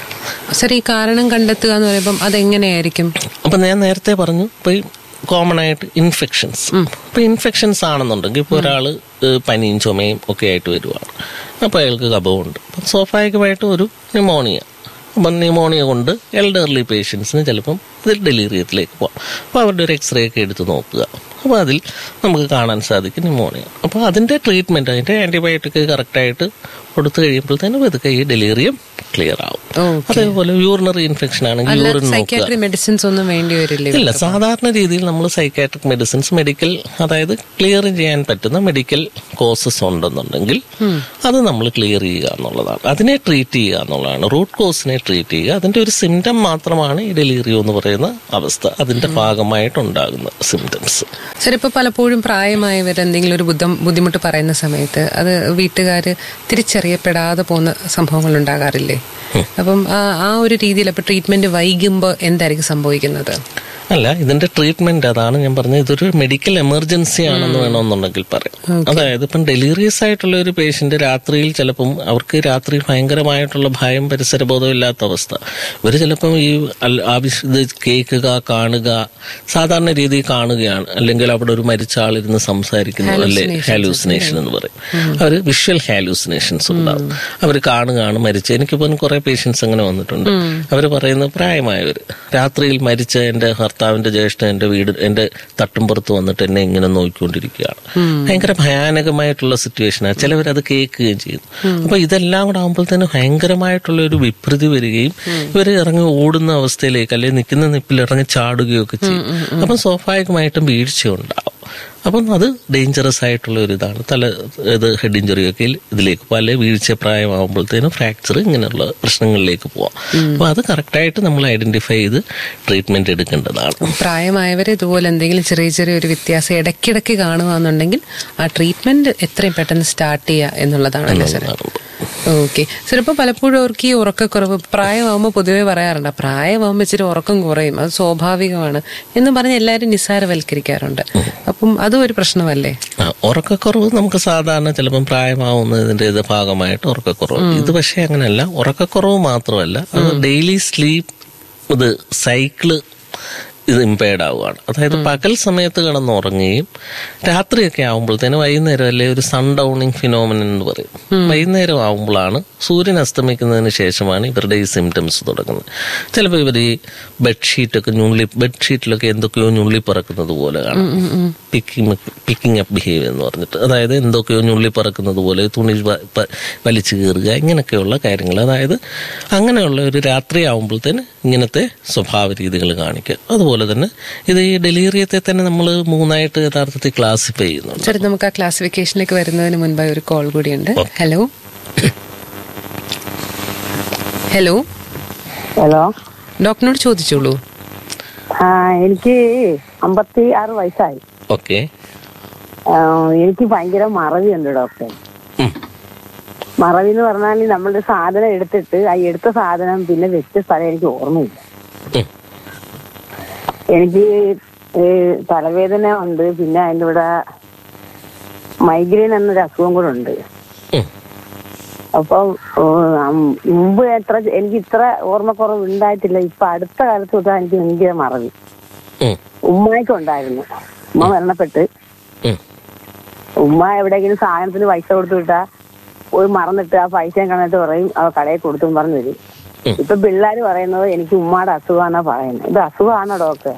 സർ ഈ കാരണം കണ്ടെത്തുക എന്ന് പറയുമ്പം അതെങ്ങനെയായിരിക്കും
അപ്പൊ ഞാൻ നേരത്തെ പറഞ്ഞു ഇപ്പൊ കോമൺ ആയിട്ട് ഇൻഫെക്ഷൻസ് ഇപ്പൊ ഇൻഫെക്ഷൻസ് ആണെന്നുണ്ടെങ്കിൽ ഇപ്പൊ ഒരാള് ഏഹ് പനിയും ചുമയും ഒക്കെ ആയിട്ട് വരുവാണ് അപ്പൊ അയാൾക്ക് കഫമുണ്ട് അപ്പം സ്വാഭാവികമായിട്ടും ഒരു ന്യൂമോണിയ അപ്പം ന്യൂമോണിയ കൊണ്ട് എൽഡർലി പേഷ്യൻസിന് ചിലപ്പം ഇതിൽ ഡെലിവറിയത്തിലേക്ക് പോകാം അപ്പോൾ അവരുടെ ഒരു എക്സ്റേ ഒക്കെ എടുത്ത് നോക്കുക അപ്പോൾ അതിൽ നമുക്ക് കാണാൻ സാധിക്കും ന്യൂമോണിയ അപ്പോൾ അതിന്റെ ട്രീറ്റ്മെന്റ് അതിന്റെ ആന്റിബയോട്ടിക് കറക്റ്റായിട്ട് കൊടുത്തു കഴിയുമ്പോഴത്തേനും പതുക്കെ ഈ ഡെലിവറിയം ക്ലിയർ ആവും അതേപോലെ യൂറിനറി ഇൻഫെക്ഷൻ ആണെങ്കിൽ
അല്ല
യൂറിൻ നോക്കുക
സൈക്കാട്രി മെഡിസിൻസ് ഒന്നും വേണ്ടി വരില്ലേ
ഇല്ല സാധാരണ രീതിയിൽ നമ്മൾ സൈക്കാട്രിക് മെഡിസിൻസ് മെഡിക്കൽ അതായത് ക്ലിയർ ചെയ്യാൻ പറ്റുന്ന മെഡിക്കൽ കോസസ് ഉണ്ടെന്നുണ്ടെങ്കിൽ അത് നമ്മൾ ക്ലിയർ ചെയ്യുക എന്നുള്ളതാണ് അതിനെ ട്രീറ്റ് ചെയ്യുക എന്നുള്ളതാണ് റൂട്ട് കോസിനെ ട്രീറ്റ് ചെയ്യുക അതിന്റെ ഒരു സിംറ്റം മാത്രമാണ് ഈ ഡെലിറിയോ എന്ന് പറയുന്ന അവസ്ഥ അതിന്റെ ഭാഗമായിട്ടുണ്ടാകുന്ന സിംറ്റംസ്
സർ ഇപ്പൊ പലപ്പോഴും പ്രായമായവർ എന്തെങ്കിലും ഒരു ബുദ്ധം ബുദ്ധിമുട്ട് പറയുന്ന സമയത്ത് അത് വീട്ടുകാർ തിരിച്ചറിയപ്പെടാതെ പോകുന്ന സംഭവങ്ങൾ ഉണ്ടാകാറില്ലേ അപ്പം ആ- ആ ഒരു രീതിയിൽ അപ്പൊ ട്രീറ്റ്മെന്റ് വൈകുമ്പോൾ എന്തായിരിക്കും സംഭവിക്കുന്നത്
അല്ല ഇതിന്റെ ട്രീറ്റ്മെന്റ് അതാണ് ഞാൻ പറഞ്ഞത് ഇതൊരു മെഡിക്കൽ എമർജൻസി ആണെന്ന് വേണമെന്നുണ്ടെങ്കിൽ പറയാം അതായത് ഇപ്പം ഡെലിറിയസ് ആയിട്ടുള്ള ഒരു പേഷ്യന്റ് രാത്രിയിൽ ചിലപ്പം അവർക്ക് രാത്രി ഭയങ്കരമായിട്ടുള്ള ഭയം പരിസരബോധം ഇല്ലാത്ത അവസ്ഥ ഇവർ ചിലപ്പം ഈ അൽ- ആവശ്യ ഇത് കേൾക്കുക കാണുക സാധാരണ രീതിയിൽ കാണുകയാണ് അല്ലെങ്കിൽ അവിടെ ഒരു മരിച്ച ആളിരുന്ന് സംസാരിക്കുന്നു അല്ലെ ഹാലൂസിനേഷൻ എന്ന് പറയും അവർ വിഷ്വൽ ഹാലൂസിനേഷൻസ് ഉണ്ടാവും അവർ കാണുകയാണ് മരിച്ച എനിക്കിപ്പം കുറെ പേഷ്യൻസ് അങ്ങനെ വന്നിട്ടുണ്ട് അവർ പറയുന്നത് പ്രായമായവർ രാത്രിയിൽ മരിച്ച എന്റെ ഭർത്താവ് ഭർത്താവിന്റെ ജ്യേഷ്ഠൻ എന്റെ വീട് എന്റെ തട്ടുംപുറത്ത് വന്നിട്ട് എന്നെ ഇങ്ങനെ നോക്കിക്കൊണ്ടിരിക്കുകയാണ് ഭയങ്കര ഭയാനകമായിട്ടുള്ള സിറ്റുവേഷനാണ് ചിലവരത് കേൾക്കുകയും ചെയ്യുന്നു അപ്പൊ ഇതെല്ലാം കൂടെ ആകുമ്പോഴത്തേന് ഭയങ്കരമായിട്ടുള്ള ഒരു വിപ്രതി വരികയും ഇവർ ഇറങ്ങി ഓടുന്ന അവസ്ഥയിലേക്ക് അല്ലെങ്കിൽ നിൽക്കുന്ന നിപ്പിൽ ഇറങ്ങി ചാടുകയൊക്കെ ചെയ്യും അപ്പം സ്വാഭാവികമായിട്ടും വീഴ്ച ഉണ്ടാവും അപ്പം അത് ഡേഞ്ചറസ് ആയിട്ടുള്ള ഒരു ഇതാണ് തല ഇത് ഹെഡ് ഇഞ്ചുറി ഒക്കെ ഇതിലേക്ക് പോകും അല്ലെങ്കിൽ വീഴ്ച പ്രായമാകുമ്പോഴത്തേനും ഫ്രാക്ചർ ഇങ്ങനെയുള്ള പ്രശ്നങ്ങളിലേക്ക് പോവാം അപ്പൊ അത് കറക്റ്റായിട്ട് നമ്മൾ ഐഡന്റിഫൈ ചെയ്ത് ട്രീറ്റ്മെന്റ് എടുക്കേണ്ടതാണ്
പ്രായമായവർ ഇതുപോലെ എന്തെങ്കിലും ചെറിയ ചെറിയ ഒരു വ്യത്യാസം ഇടയ്ക്കിടയ്ക്ക് കാണുകയാണെന്നുണ്ടെങ്കിൽ ആ ട്രീറ്റ്മെന്റ് എത്രയും പെട്ടെന്ന് സ്റ്റാർട്ട് ചെയ്യുക എന്നുള്ളതാണല്ലേ സാർ ഓക്കെ സാർ ഇപ്പൊ പലപ്പോഴും അവർക്ക് ഈ ഉറക്കക്കുറവ് പ്രായമാകുമ്പോൾ പൊതുവെ പറയാറുണ്ട് പ്രായമാകുമ്പോൾ ഇച്ചിരി ഉറക്കം കുറയും അത് സ്വാഭാവികമാണ് എന്ന് പറഞ്ഞ് എല്ലാവരും നിസ്സാരവൽക്കരിക്കാറുണ്ട് അപ്പം അതും ഒരു പ്രശ്നമല്ലേ
ആ, ഉറക്കക്കുറവ് നമുക്ക് സാധാരണ ചിലപ്പം പ്രായമാവുന്നതിന്റെ ഇത് ഭാഗമായിട്ട് ഉറക്കക്കുറവ് ഇത് പക്ഷേ അങ്ങനെയല്ല ഉറക്കക്കുറവ് മാത്രമല്ല അത് ഡെയിലി സ്ലീപ്പ് ഇത് സൈക്കിള് ഇത് ഇമ്പയർഡ് ആവുകയാണ് അതായത് പകൽ സമയത്ത് കിടന്ന് ഉറങ്ങുകയും രാത്രിയൊക്കെ ആകുമ്പോഴത്തേന് വൈകുന്നേരം അല്ലെ ഒരു സൺ ഡൗണിങ് ഫിനോമിനൻ എന്ന് പറയും വൈകുന്നേരം ആകുമ്പോഴാണ് സൂര്യൻ അസ്തമിക്കുന്നതിന് ശേഷമാണ് ഇവരുടെ ഈ സിംറ്റംസ് തുടങ്ങുന്നത് ചിലപ്പോൾ ഇവർ ഈ ബെഡ്ഷീറ്റൊക്കെ ഞുള്ളി ബെഡ്ഷീറ്റിലൊക്കെ എന്തൊക്കെയോ ഞുള്ളി പറക്കുന്നത് പോലെ കാണും പിക്കിങ് പിക്കിംഗ് അപ്പ് ബിഹേവിയർ എന്ന് പറഞ്ഞിട്ട് അതായത് എന്തൊക്കെയോ ഞുള്ളി പറക്കുന്നത് പോലെ തുണി വ- പ- വലിച്ചു കീറുക ഇങ്ങനെയൊക്കെയുള്ള കാര്യങ്ങൾ അതായത് അങ്ങനെയുള്ള ഒരു രാത്രി ആകുമ്പോഴത്തേന് ഇങ്ങനത്തെ സ്വഭാവ രീതികൾ കാണിക്കുക അതുപോലെ തന്നെ ഇത് ഈ ഡെലീറിയത്തെ തന്നെ നമ്മൾ മൂന്നായിട്ട് യഥാർത്ഥത്തിൽ ക്ലാസിഫൈ ചെയ്യുന്നുണ്ട്
സാർ നമുക്ക് ആ ക്ലാസിഫിക്കേഷനിലേക്ക് വരുന്നതിന് മുൻപായി ഒരു കോൾ കൂടിയുണ്ട് ഹലോ ഹലോ
ഹലോ
ഡോക്ടറിനോട് ചോദിച്ചോളൂ
ആ എനിക്ക് അമ്പത്തി ആറ് വയസ്സായി
ഓക്കെ
ആ, എനിക്ക് ഭയങ്കര മറവിയുണ്ട് ഡോക്ടർ മറവി എന്ന് പറഞ്ഞാൽ നമ്മളുടെ സാധനം എടുത്തിട്ട് ആ എടുത്ത സാധനം പിന്നെ വെച്ച സ്ഥലം എനിക്ക് ഓർമ്മയില്ല എനിക്ക് ഏ, തലവേദന ഉണ്ട് പിന്നെ അതിൻ്റെ ഇവിടെ മൈഗ്രെയിൻ എന്നൊരു അസുഖം കൂടെ ഉണ്ട് അപ്പം ഓ, ഉം, മുമ്പ് എത്ര എനിക്ക് ഇത്ര ഓർമ്മക്കുറവ് ഉണ്ടായിട്ടില്ല ഇപ്പൊ അടുത്ത കാലത്ത് തൊട്ടാ എനിക്ക് ഭയങ്കര മറവി ഉമ്മായിക്കുണ്ടായിരുന്നു ഉമ്മ മരണപ്പെട്ട് ഉമ്മ എവിടെയെങ്കിലും സാധനത്തിന് പൈസ കൊടുത്തു വിട്ടാ പോയി മറന്നിട്ട് ആ പൈസ കണ്ടിട്ട് പറയും ആ കടയിൽ കൊടുത്തും പറഞ്ഞു വരും ഇപ്പൊ പിള്ളേര് പറയുന്നത് എനിക്ക് ഉമ്മയുടെ അസുഖമാണെന്നാ പറയുന്നത് ഇത് അസുഖമാണോ ഡോക്ടർ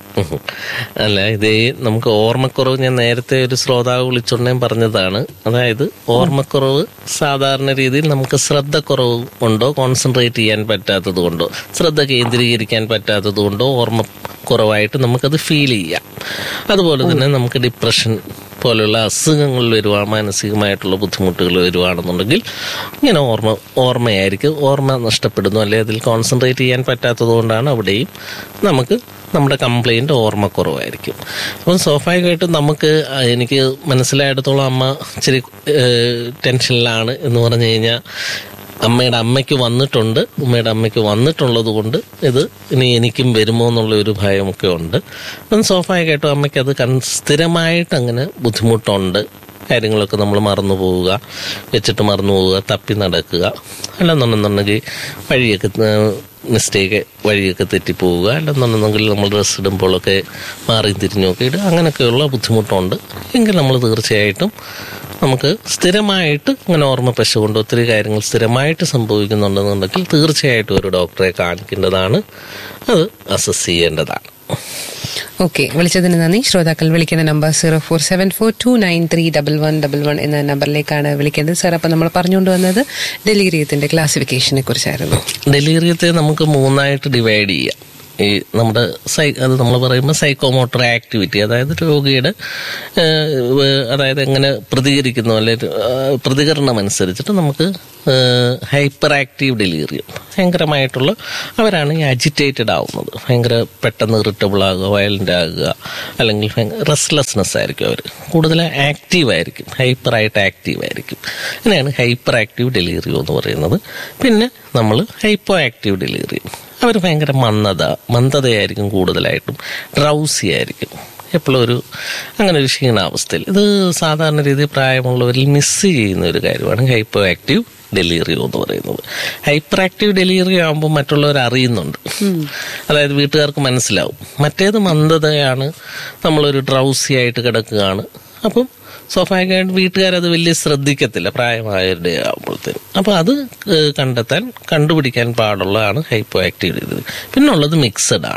അല്ല ഇത് ഈ നമുക്ക് ഓർമ്മക്കുറവ് ഞാൻ നേരത്തെ ഒരു ശ്രോതാവ് വിളിച്ചുകൊണ്ടേം പറഞ്ഞതാണ് അതായത് ഓർമ്മക്കുറവ് സാധാരണ രീതിയിൽ നമുക്ക് ശ്രദ്ധക്കുറവ് കൊണ്ടോ കോൺസെൻട്രേറ്റ് ചെയ്യാൻ പറ്റാത്തത് കൊണ്ടോ ശ്രദ്ധ കേന്ദ്രീകരിക്കാൻ പറ്റാത്തത് കൊണ്ടോ ഓർമ്മ കുറവായിട്ട് നമുക്കത് ഫീൽ ചെയ്യാം അതുപോലെ തന്നെ നമുക്ക് ഡിപ്രഷൻ പോലുള്ള അസുഖങ്ങൾ വരുവാ മാനസികമായിട്ടുള്ള ബുദ്ധിമുട്ടുകൾ വരുവാണെന്നുണ്ടെങ്കിൽ ഇങ്ങനെ ഓർമ്മ ഓർമ്മയായിരിക്കും ഓർമ്മ നഷ്ടപ്പെടുന്നു അല്ലെങ്കിൽ അതിൽ കോൺസെൻട്രേറ്റ് ചെയ്യാൻ പറ്റാത്തത് കൊണ്ടാണ് അവിടെയും നമുക്ക് നമ്മുടെ കംപ്ലൈൻറ്റ് ഓർമ്മക്കുറവായിരിക്കും അപ്പം സ്വാഭാവികമായിട്ടും നമുക്ക് ആ, എനിക്ക് മനസ്സിലായിടത്തോളം അമ്മ ഇച്ചിരി ഏഹ്, ടെൻഷനിലാണ് എന്ന് പറഞ്ഞു കഴിഞ്ഞാൽ അമ്മയുടെ അമ്മയ്ക്ക് വന്നിട്ടുണ്ട് ഉമ്മയുടെ അമ്മയ്ക്ക് വന്നിട്ടുള്ളത് കൊണ്ട് ഇത് ഇനി എനിക്കും വരുമോ എന്നുള്ള ഒരു ഭയമൊക്കെ ഉണ്ട് അപ്പം സ്വാഭാവികമായിട്ടും അമ്മയ്ക്ക് അത് കൺ സ്ഥിരമായിട്ട് അങ്ങനെ ബുദ്ധിമുട്ടുണ്ട് കാര്യങ്ങളൊക്കെ നമ്മൾ മറന്നു പോവുക വെച്ചിട്ട് മറന്നു പോവുക തപ്പി നടക്കുക അല്ലെന്നുണ്ടെന്നുണ്ടെങ്കിൽ വഴിയൊക്കെ മിസ്റ്റേക്ക് വഴിയൊക്കെ തെറ്റിപ്പോവുക അല്ലെന്നുണ്ടെങ്കിൽ നമ്മൾ ഡ്രസ്സ് ഇടുമ്പോഴൊക്കെ മാറി തിരിഞ്ഞൊക്കെ ഇടുക അങ്ങനെയൊക്കെയുള്ള ബുദ്ധിമുട്ടുണ്ട് എങ്കിൽ നമ്മൾ തീർച്ചയായിട്ടും നമുക്ക് സ്ഥിരമായിട്ട് ഇങ്ങനെ ഓർമ്മ പശ കൊണ്ട് ഒത്തിരി കാര്യങ്ങൾ സ്ഥിരമായിട്ട് സംഭവിക്കുന്നുണ്ടെന്നുണ്ടെങ്കിൽ തീർച്ചയായിട്ടും ഒരു ഡോക്ടറെ കാണിക്കേണ്ടതാണ് അത് അസസ് ചെയ്യേണ്ടതാണ്
ഓക്കെ വിളിച്ചതിന് നന്ദി ശ്രോതാക്കൾ വിളിക്കുന്ന number zero four seven four two nine three double one double one എന്ന നമ്പറിലേക്കാണ് വിളിക്കേണ്ടത് സാർ അപ്പം നമ്മൾ പറഞ്ഞുകൊണ്ട് വന്നത് ഡെലിഗിരിയത്തിന്റെ ക്ലാസിഫിക്കേഷനെ കുറിച്ചായിരുന്നു
ഡെലീറിയത്തെ നമുക്ക് മൂന്നായിട്ട് ഡിവൈഡ് ചെയ്യാം ഈ നമ്മുടെ സൈ അത് നമ്മൾ പറയുമ്പോൾ സൈക്കോമോട്ടർ ആക്ടിവിറ്റി അതായത് രോഗിയുടെ ഏഹ്, വേ- അതായത് എങ്ങനെ പ്രതികരിക്കുന്നു അല്ലെ പ്രതികരണം അനുസരിച്ചിട്ട് നമുക്ക് ഹൈപ്പർ ആക്റ്റീവ് ഡെലീറിയം ഭയങ്കരമായിട്ടുള്ള അവരാണ് ഈ അജിറ്റേറ്റഡ് ആവുന്നത് ഭയങ്കര പെട്ടെന്ന് ഇറിറ്റബിൾ ആകുക വയലന്റ് ആകുക അല്ലെങ്കിൽ റെസ്ലെസ്നെസ് ആയിരിക്കും അവർ കൂടുതൽ ആക്റ്റീവ് ആയിരിക്കും ഹൈപ്പർ ആയിട്ട് ആക്റ്റീവ് ആയിരിക്കും അങ്ങനെയാണ് ഹൈപ്പർ ആക്റ്റീവ് ഡെലീറിയം എന്ന് പറയുന്നത് പിന്നെ നമ്മൾ ഹൈപ്പോ ആക്റ്റീവ് ഡെലീറിയം അവർ ഭയങ്കര മന്ദത മന്ദതയായിരിക്കും കൂടുതലായിട്ടും ഡ്രൗസി ആയിരിക്കും എപ്പോഴും ഒരു അങ്ങനെ ഒരു ക്ഷീണാവസ്ഥയിൽ ഇത് സാധാരണ രീതിയിൽ പ്രായമുള്ളവരിൽ മിസ് ചെയ്യുന്ന ഒരു കാര്യമാണ് ഹൈപ്പോ ആക്റ്റീവ് ഡെലീറിയോ എന്ന് പറയുന്നത് ഹൈപ്പർ ആക്റ്റീവ് ഡെലീറിയോ ആകുമ്പോൾ മറ്റുള്ളവർ അറിയുന്നുണ്ട് അതായത് വീട്ടുകാർക്ക് മനസ്സിലാവും മറ്റേത് മന്ദതയാണ് നമ്മളൊരു ഡ്രൗസി ആയിട്ട് കിടക്കുകയാണ് അപ്പം സ്വാഭാവികമായിട്ട് വീട്ടുകാരത് വലിയ ശ്രദ്ധിക്കത്തില്ല പ്രായമായവരുടെ ആകുമ്പോഴത്തേനും അപ്പോൾ അത് ഏഹ്, കണ്ടെത്താൻ കണ്ടുപിടിക്കാൻ പാടുള്ളതാണ് ഹൈപ്പോ ആക്റ്റീവ് ഡെലിവറി പിന്നെ ഉള്ളത് മിക്സഡ് ആണ്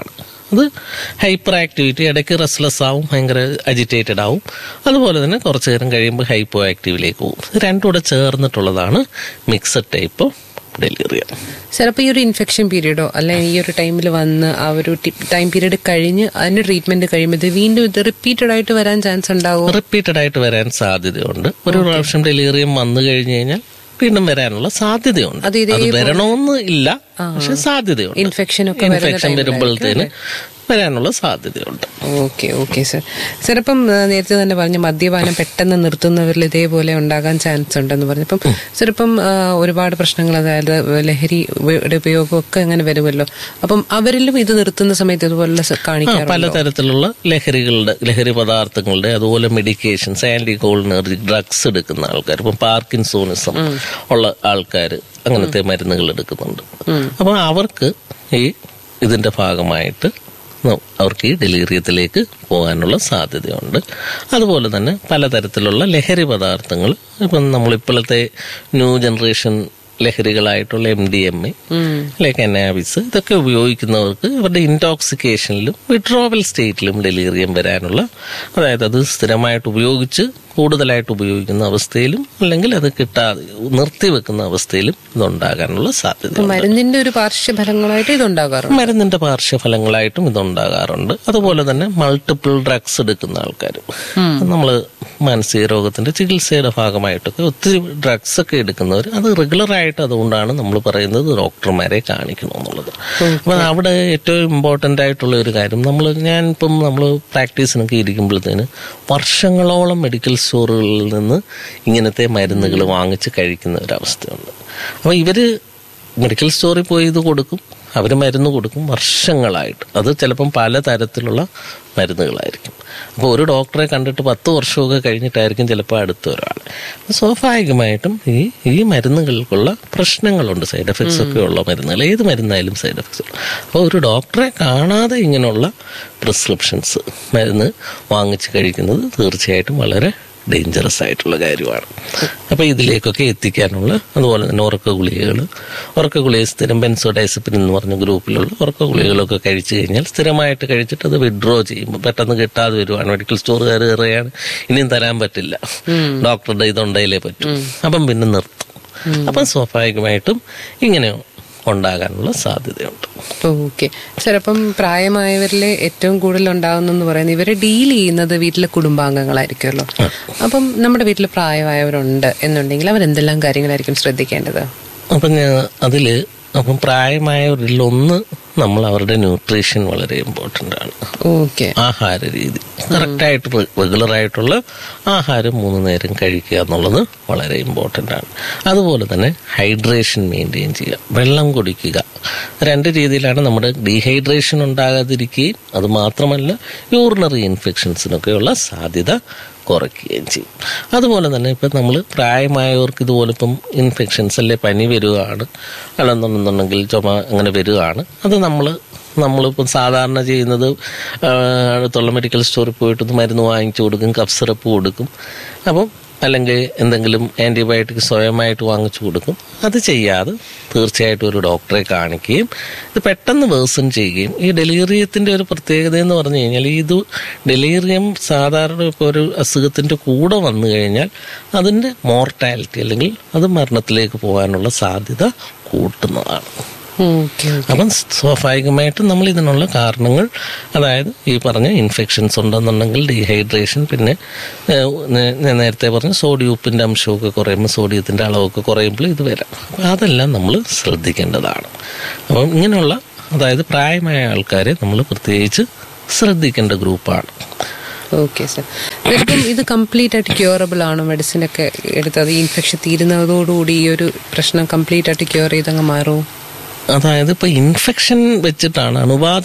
അത് ഹൈപ്പർ ആക്ടിവിറ്റി ഇടയ്ക്ക് റെസ്ലെസ് ആവും ഭയങ്കര അജിറ്റേറ്റഡ് ആവും അതുപോലെ തന്നെ കുറച്ച് നേരം കഴിയുമ്പോൾ ഹൈപ്പോ ആക്റ്റീവിലേക്ക് പോകും ഇത് രണ്ടും കൂടെ ചേർന്നിട്ടുള്ളതാണ് മിക്സഡ് ടൈപ്പ് ഡെലിറിയം
സർ അപ്പോൾ ഈ ഒരു ഇൻഫെക്ഷൻ പീരീഡോ അല്ലെ ഈ ഒരു ടൈമിൽ വന്ന് ആ ഒരു ടൈം പീരീഡ് കഴിഞ്ഞ് അതിന്റെ ട്രീറ്റ്മെന്റ് കഴിയുമ്പോൾ ഇത് വീണ്ടും ഇത് റിപ്പീറ്റഡ് ആയിട്ട് വരാൻ ചാൻസ് ഉണ്ടാവും
റിപ്പീറ്റഡ് ആയിട്ട് വരാൻ സാധ്യതയുണ്ട് ഒരു പ്രാവശ്യം ഡെലിറിയം വന്നു കഴിഞ്ഞു കഴിഞ്ഞാൽ വീണ്ടും വരാനുള്ള സാധ്യതയുണ്ട്
അത് ഇതേ
അത് വരണമെന്ന് ഇല്ല പക്ഷെ സാധ്യതയുണ്ട്
ഇൻഫെക്ഷൻ ഒക്കെ വരുന്ന
ഇൻഫെക്ഷൻ
ടൈമിലായിരിക്കും
വരുമ്പോഴത്തേന് വരാനുള്ള സാധ്യതയുണ്ട്
ഓക്കെ ഓക്കെ സർ സർ ഇപ്പം ആ, നേരത്തെ തന്നെ പറഞ്ഞു മദ്യപാനം പെട്ടെന്ന് നിർത്തുന്നവരിൽ ഇതേപോലെ ഉണ്ടാകാൻ ചാൻസ് ഉണ്ടെന്ന് പറഞ്ഞു ഇപ്പം സർ ഇപ്പം ആ, ഒരുപാട് പ്രശ്നങ്ങൾ അതായത് ലഹരി ഉപ- ഉപയോഗം ഒക്കെ അങ്ങനെ വരുമല്ലോ അപ്പം അവരിലും ഇത് നിർത്തുന്ന സമയത്ത് ഇതുപോലെ സ-
ആ,
കാണിക്കാറുണ്ടോ
പലതരത്തിലുള്ള ലഹരികളുടെ ലഹരി പദാർത്ഥങ്ങളുടെ അതുപോലെ മെഡിക്കേഷൻസ് ആന്റി കോളിനർജിക് ഡ്രഗ്സ് എടുക്കുന്ന ആൾക്കാർ ഇപ്പം പാർക്കിൻസോണിസം ഉള്ള ആൾക്കാർ അങ്ങനത്തെ മരുന്നുകൾ എടുക്കുന്നുണ്ട് അപ്പൊ അവർക്ക് ഈ ഇതിന്റെ ഭാഗമായിട്ട് ന- അവർക്ക് ഈ ഡെലീറിയത്തിലേക്ക് പോകാനുള്ള സാധ്യതയുണ്ട് അതുപോലെ തന്നെ പലതരത്തിലുള്ള ലഹരി പദാർത്ഥങ്ങൾ ഇപ്പം നമ്മളിപ്പോഴത്തെ ന്യൂ ജനറേഷൻ ലഹരികളായിട്ടുള്ള എം ഡി എം എ അല്ലെ കനാബിസ് ഇതൊക്കെ ഉപയോഗിക്കുന്നവർക്ക് ഇവരുടെ ഇൻടോക്സിക്കേഷനിലും വിഡ്രോവൽ സ്റ്റേറ്റിലും ഡെലീറിയം വരാനുള്ള അതായത് അത് സ്ഥിരമായിട്ട് ഉപയോഗിച്ച് കൂടുതലായിട്ട് ഉപയോഗിക്കുന്ന അവസ്ഥയിലും അല്ലെങ്കിൽ അത് കിട്ടാതെ നിർത്തിവെക്കുന്ന അവസ്ഥയിലും ഇതുണ്ടാകാനുള്ള സാധ്യത
ഇപ്പം മരുന്നിന്റെ ഒരു പാർശ്വഫലങ്ങളായിട്ട് ഇതുണ്ടാകാറുണ്ട്
മരുന്നിന്റെ പാർശ്വഫലങ്ങളായിട്ടും ഇതുണ്ടാകാറുണ്ട് അതുപോലെ തന്നെ മൾട്ടിപ്പിൾ ഡ്രഗ്സ് എടുക്കുന്ന ആൾക്കാർ നമ്മൾ മാനസിക രോഗത്തിന്റെ ചികിത്സയുടെ ഭാഗമായിട്ടൊക്കെ ഒത്തിരി ഡ്രഗ്സ് ഒക്കെ എടുക്കുന്നവർ അത് റെഗുലർ ആയിട്ട് അതുകൊണ്ടാണ് നമ്മൾ പറയുന്നത് ഡോക്ടർമാരെ കാണിക്കണം എന്നുള്ളത് അപ്പൊ അവിടെ ഏറ്റവും ഇമ്പോർട്ടന്റ് ആയിട്ടുള്ള ഒരു കാര്യം നമ്മൾ ഞാൻ ഇപ്പം നമ്മൾ പ്രാക്ടീസിനൊക്കെ ഇരിക്കുമ്പോഴത്തേന് വർഷങ്ങളോളം മെഡിക്കൽ സ്റ്റോറുകളിൽ നിന്ന് ഇങ്ങനത്തെ മരുന്നുകൾ വാങ്ങിച്ച് കഴിക്കുന്ന ഒരവസ്ഥയുണ്ട് അപ്പൊ ഇവര് മെഡിക്കൽ സ്റ്റോറിൽ പോയി ഇത് കൊടുക്കും അവർ മരുന്ന് കൊടുക്കും വർഷങ്ങളായിട്ട് അത് ചിലപ്പം പലതരത്തിലുള്ള മരുന്നുകളായിരിക്കും അപ്പോൾ ഒരു ഡോക്ടറെ കണ്ടിട്ട് പത്ത് വർഷമൊക്കെ കഴിഞ്ഞിട്ടായിരിക്കും ചിലപ്പോൾ അടുത്ത ഒരാൾ അപ്പോൾ സ്വാഭാവികമായിട്ടും ഈ ഈ മരുന്നുകൾക്കുള്ള പ്രശ്നങ്ങളുണ്ട് സൈഡ് എഫക്ട്സ് ഒക്കെ ഉള്ള മരുന്നുകൾ ഏത് മരുന്നായാലും സൈഡ് എഫക്ട്സ് അപ്പോൾ ഒരു ഡോക്ടറെ കാണാതെ ഇങ്ങനെയുള്ള പ്രിസ്ക്രിപ്ഷൻസ് മരുന്ന് വാങ്ങിച്ച് കഴിക്കുന്നത് തീർച്ചയായിട്ടും വളരെ ഡേഞ്ചറസ് ആയിട്ടുള്ള കാര്യമാണ് അപ്പൊ ഇതിലേക്കൊക്കെ എത്തിക്കാനുള്ള അതുപോലെ തന്നെ ഉറക്ക ഗുളികകൾ ഉറക്ക ഗുളിക സ്ഥിരം ബെൻസോഡൈസപ്പിൻ എന്ന് പറഞ്ഞ ഗ്രൂപ്പിലുള്ള ഉറക്ക ഗുളികകളൊക്കെ കഴിച്ചു കഴിഞ്ഞാൽ സ്ഥിരമായിട്ട് കഴിച്ചിട്ട് അത് വിഡ്രോ ചെയ്യുമ്പോൾ പെട്ടെന്ന് കിട്ടാതെ വരുവാണ് മെഡിക്കൽ സ്റ്റോറുകാർ കയറുകയാണ് ഇനിയും തരാൻ പറ്റില്ല ഡോക്ടറുടെ ഇതുണ്ടെങ്കിലേ പറ്റും അപ്പം പിന്നെ നിർത്തും അപ്പം സ്വാഭാവികമായിട്ടും ഇങ്ങനെ ഉണ്ടാകാനുള്ള സാധ്യതയുണ്ട്
ഓക്കെ സാർ അപ്പം പ്രായമായവരിൽ ഏറ്റവും കൂടുതൽ ഉണ്ടാകുന്നെന്ന് പറയുന്നത് ഇവരെ ഡീൽ ചെയ്യുന്നത് വീട്ടിലെ കുടുംബാംഗങ്ങളായിരിക്കുമല്ലോ അപ്പം നമ്മുടെ വീട്ടിൽ പ്രായമായവരുണ്ട് എന്നുണ്ടെങ്കിൽ അവരെന്തെല്ലാം കാര്യങ്ങളായിരിക്കും ശ്രദ്ധിക്കേണ്ടത്
അപ്പം ഞാൻ അതില് അപ്പം പ്രായമായവരിൽ ഒന്ന് നമ്മൾ അവരുടെ ന്യൂട്രീഷൻ വളരെ ഇമ്പോർട്ടൻ്റ് ആണ്
ഓക്കെ
ആഹാര രീതി കറക്റ്റായിട്ട് റെഗുലർ ആയിട്ടുള്ള ആഹാരം മൂന്ന് നേരം കഴിക്കുക എന്നുള്ളത് വളരെ ഇമ്പോർട്ടൻ്റ് ആണ് അതുപോലെ തന്നെ ഹൈഡ്രേഷൻ മെയിൻറ്റെയിൻ ചെയ്യുക വെള്ളം കുടിക്കുക രണ്ട് രീതിയിലാണ് നമ്മുടെ ഡീഹൈഡ്രേഷൻ ഉണ്ടാകാതിരിക്കുകയും അത് മാത്രമല്ല യൂറിനറി ഇൻഫെക്ഷൻസിനൊക്കെയുള്ള സാധ്യത കുറയ്ക്കുകയും ചെയ്യും അതുപോലെ തന്നെ ഇപ്പം നമ്മൾ പ്രായമായവർക്ക് ഇതുപോലെ ഇപ്പം ഇൻഫെക്ഷൻസ് അല്ലെ പനി വരികയാണ് അല്ലെന്നുണ്ടെന്നുണ്ടെങ്കിൽ ചുമ അങ്ങനെ വരികയാണ് അത് നമ്മൾ നമ്മളിപ്പം സാധാരണ ചെയ്യുന്നത് ആ, അടുത്തുള്ള മെഡിക്കൽ സ്റ്റോറിൽ പോയിട്ട് മരുന്ന് വാങ്ങിച്ചു കൊടുക്കും കഫ് സിറപ്പ് കൊടുക്കും അപ്പം അല്ലെങ്കിൽ എന്തെങ്കിലും ആൻറ്റിബയോട്ടിക് സ്വയമായിട്ട് വാങ്ങിച്ചു കൊടുക്കും അത് ചെയ്യാതെ തീർച്ചയായിട്ടും ഒരു ഡോക്ടറെ കാണിക്കുകയും ഇത് പെട്ടെന്ന് വേഴ്സൺ ചെയ്യുകയും ഈ ഡെലീറിയത്തിൻ്റെ ഒരു പ്രത്യേകത എന്ന് പറഞ്ഞു കഴിഞ്ഞാൽ ഇത് ഡെലീറിയം സാധാരണ ഇപ്പോൾ ഒരു അസുഖത്തിൻ്റെ കൂടെ വന്നു കഴിഞ്ഞാൽ അതിൻ്റെ മോർട്ടാലിറ്റി അല്ലെങ്കിൽ അത് മരണത്തിലേക്ക് പോകാനുള്ള സാധ്യത കൂട്ടുന്നതാണ്
ഓക്കെ
അപ്പം സ്വാഭാവികമായിട്ടും നമ്മൾ ഇതിനുള്ള കാരണങ്ങൾ അതായത് ഈ പറഞ്ഞ ഇൻഫെക്ഷൻസ് ഉണ്ടെന്നുണ്ടെങ്കിൽ ഡീഹൈഡ്രേഷൻ പിന്നെ ഏഹ്, നേ- ഞാൻ നേരത്തെ പറഞ്ഞ സോഡിയം ഉപ്പിന്റെ അംശമൊക്കെ കുറയുമ്പോൾ സോഡിയത്തിന്റെ അളവൊക്കെ കുറയുമ്പോൾ ഇത് വരാം അപ്പം അതെല്ലാം നമ്മൾ ശ്രദ്ധിക്കേണ്ടതാണ് അപ്പം ഇങ്ങനെയുള്ള അതായത് പ്രായമായ ആൾക്കാരെ നമ്മൾ പ്രത്യേകിച്ച് ശ്രദ്ധിക്കേണ്ട ഗ്രൂപ്പാണ്
ഓക്കെ സാർ ഇപ്പം ഇത് കംപ്ലീറ്റ് ആയിട്ട് ക്യൂറബിൾ ആണോ മെഡിസിൻ ഒക്കെ എടുത്തത് ഈ ഇൻഫെക്ഷൻ തീരുന്നതോടുകൂടി ഈ ഒരു പ്രശ്നം കംപ്ലീറ്റ് ആയിട്ട് ക്യൂർ ചെയ്തങ്ങ് മാറുമോ
അതായത് ഇപ്പൊ ഇൻഫെക്ഷൻ വെച്ചിട്ടാണ് അണുബാധ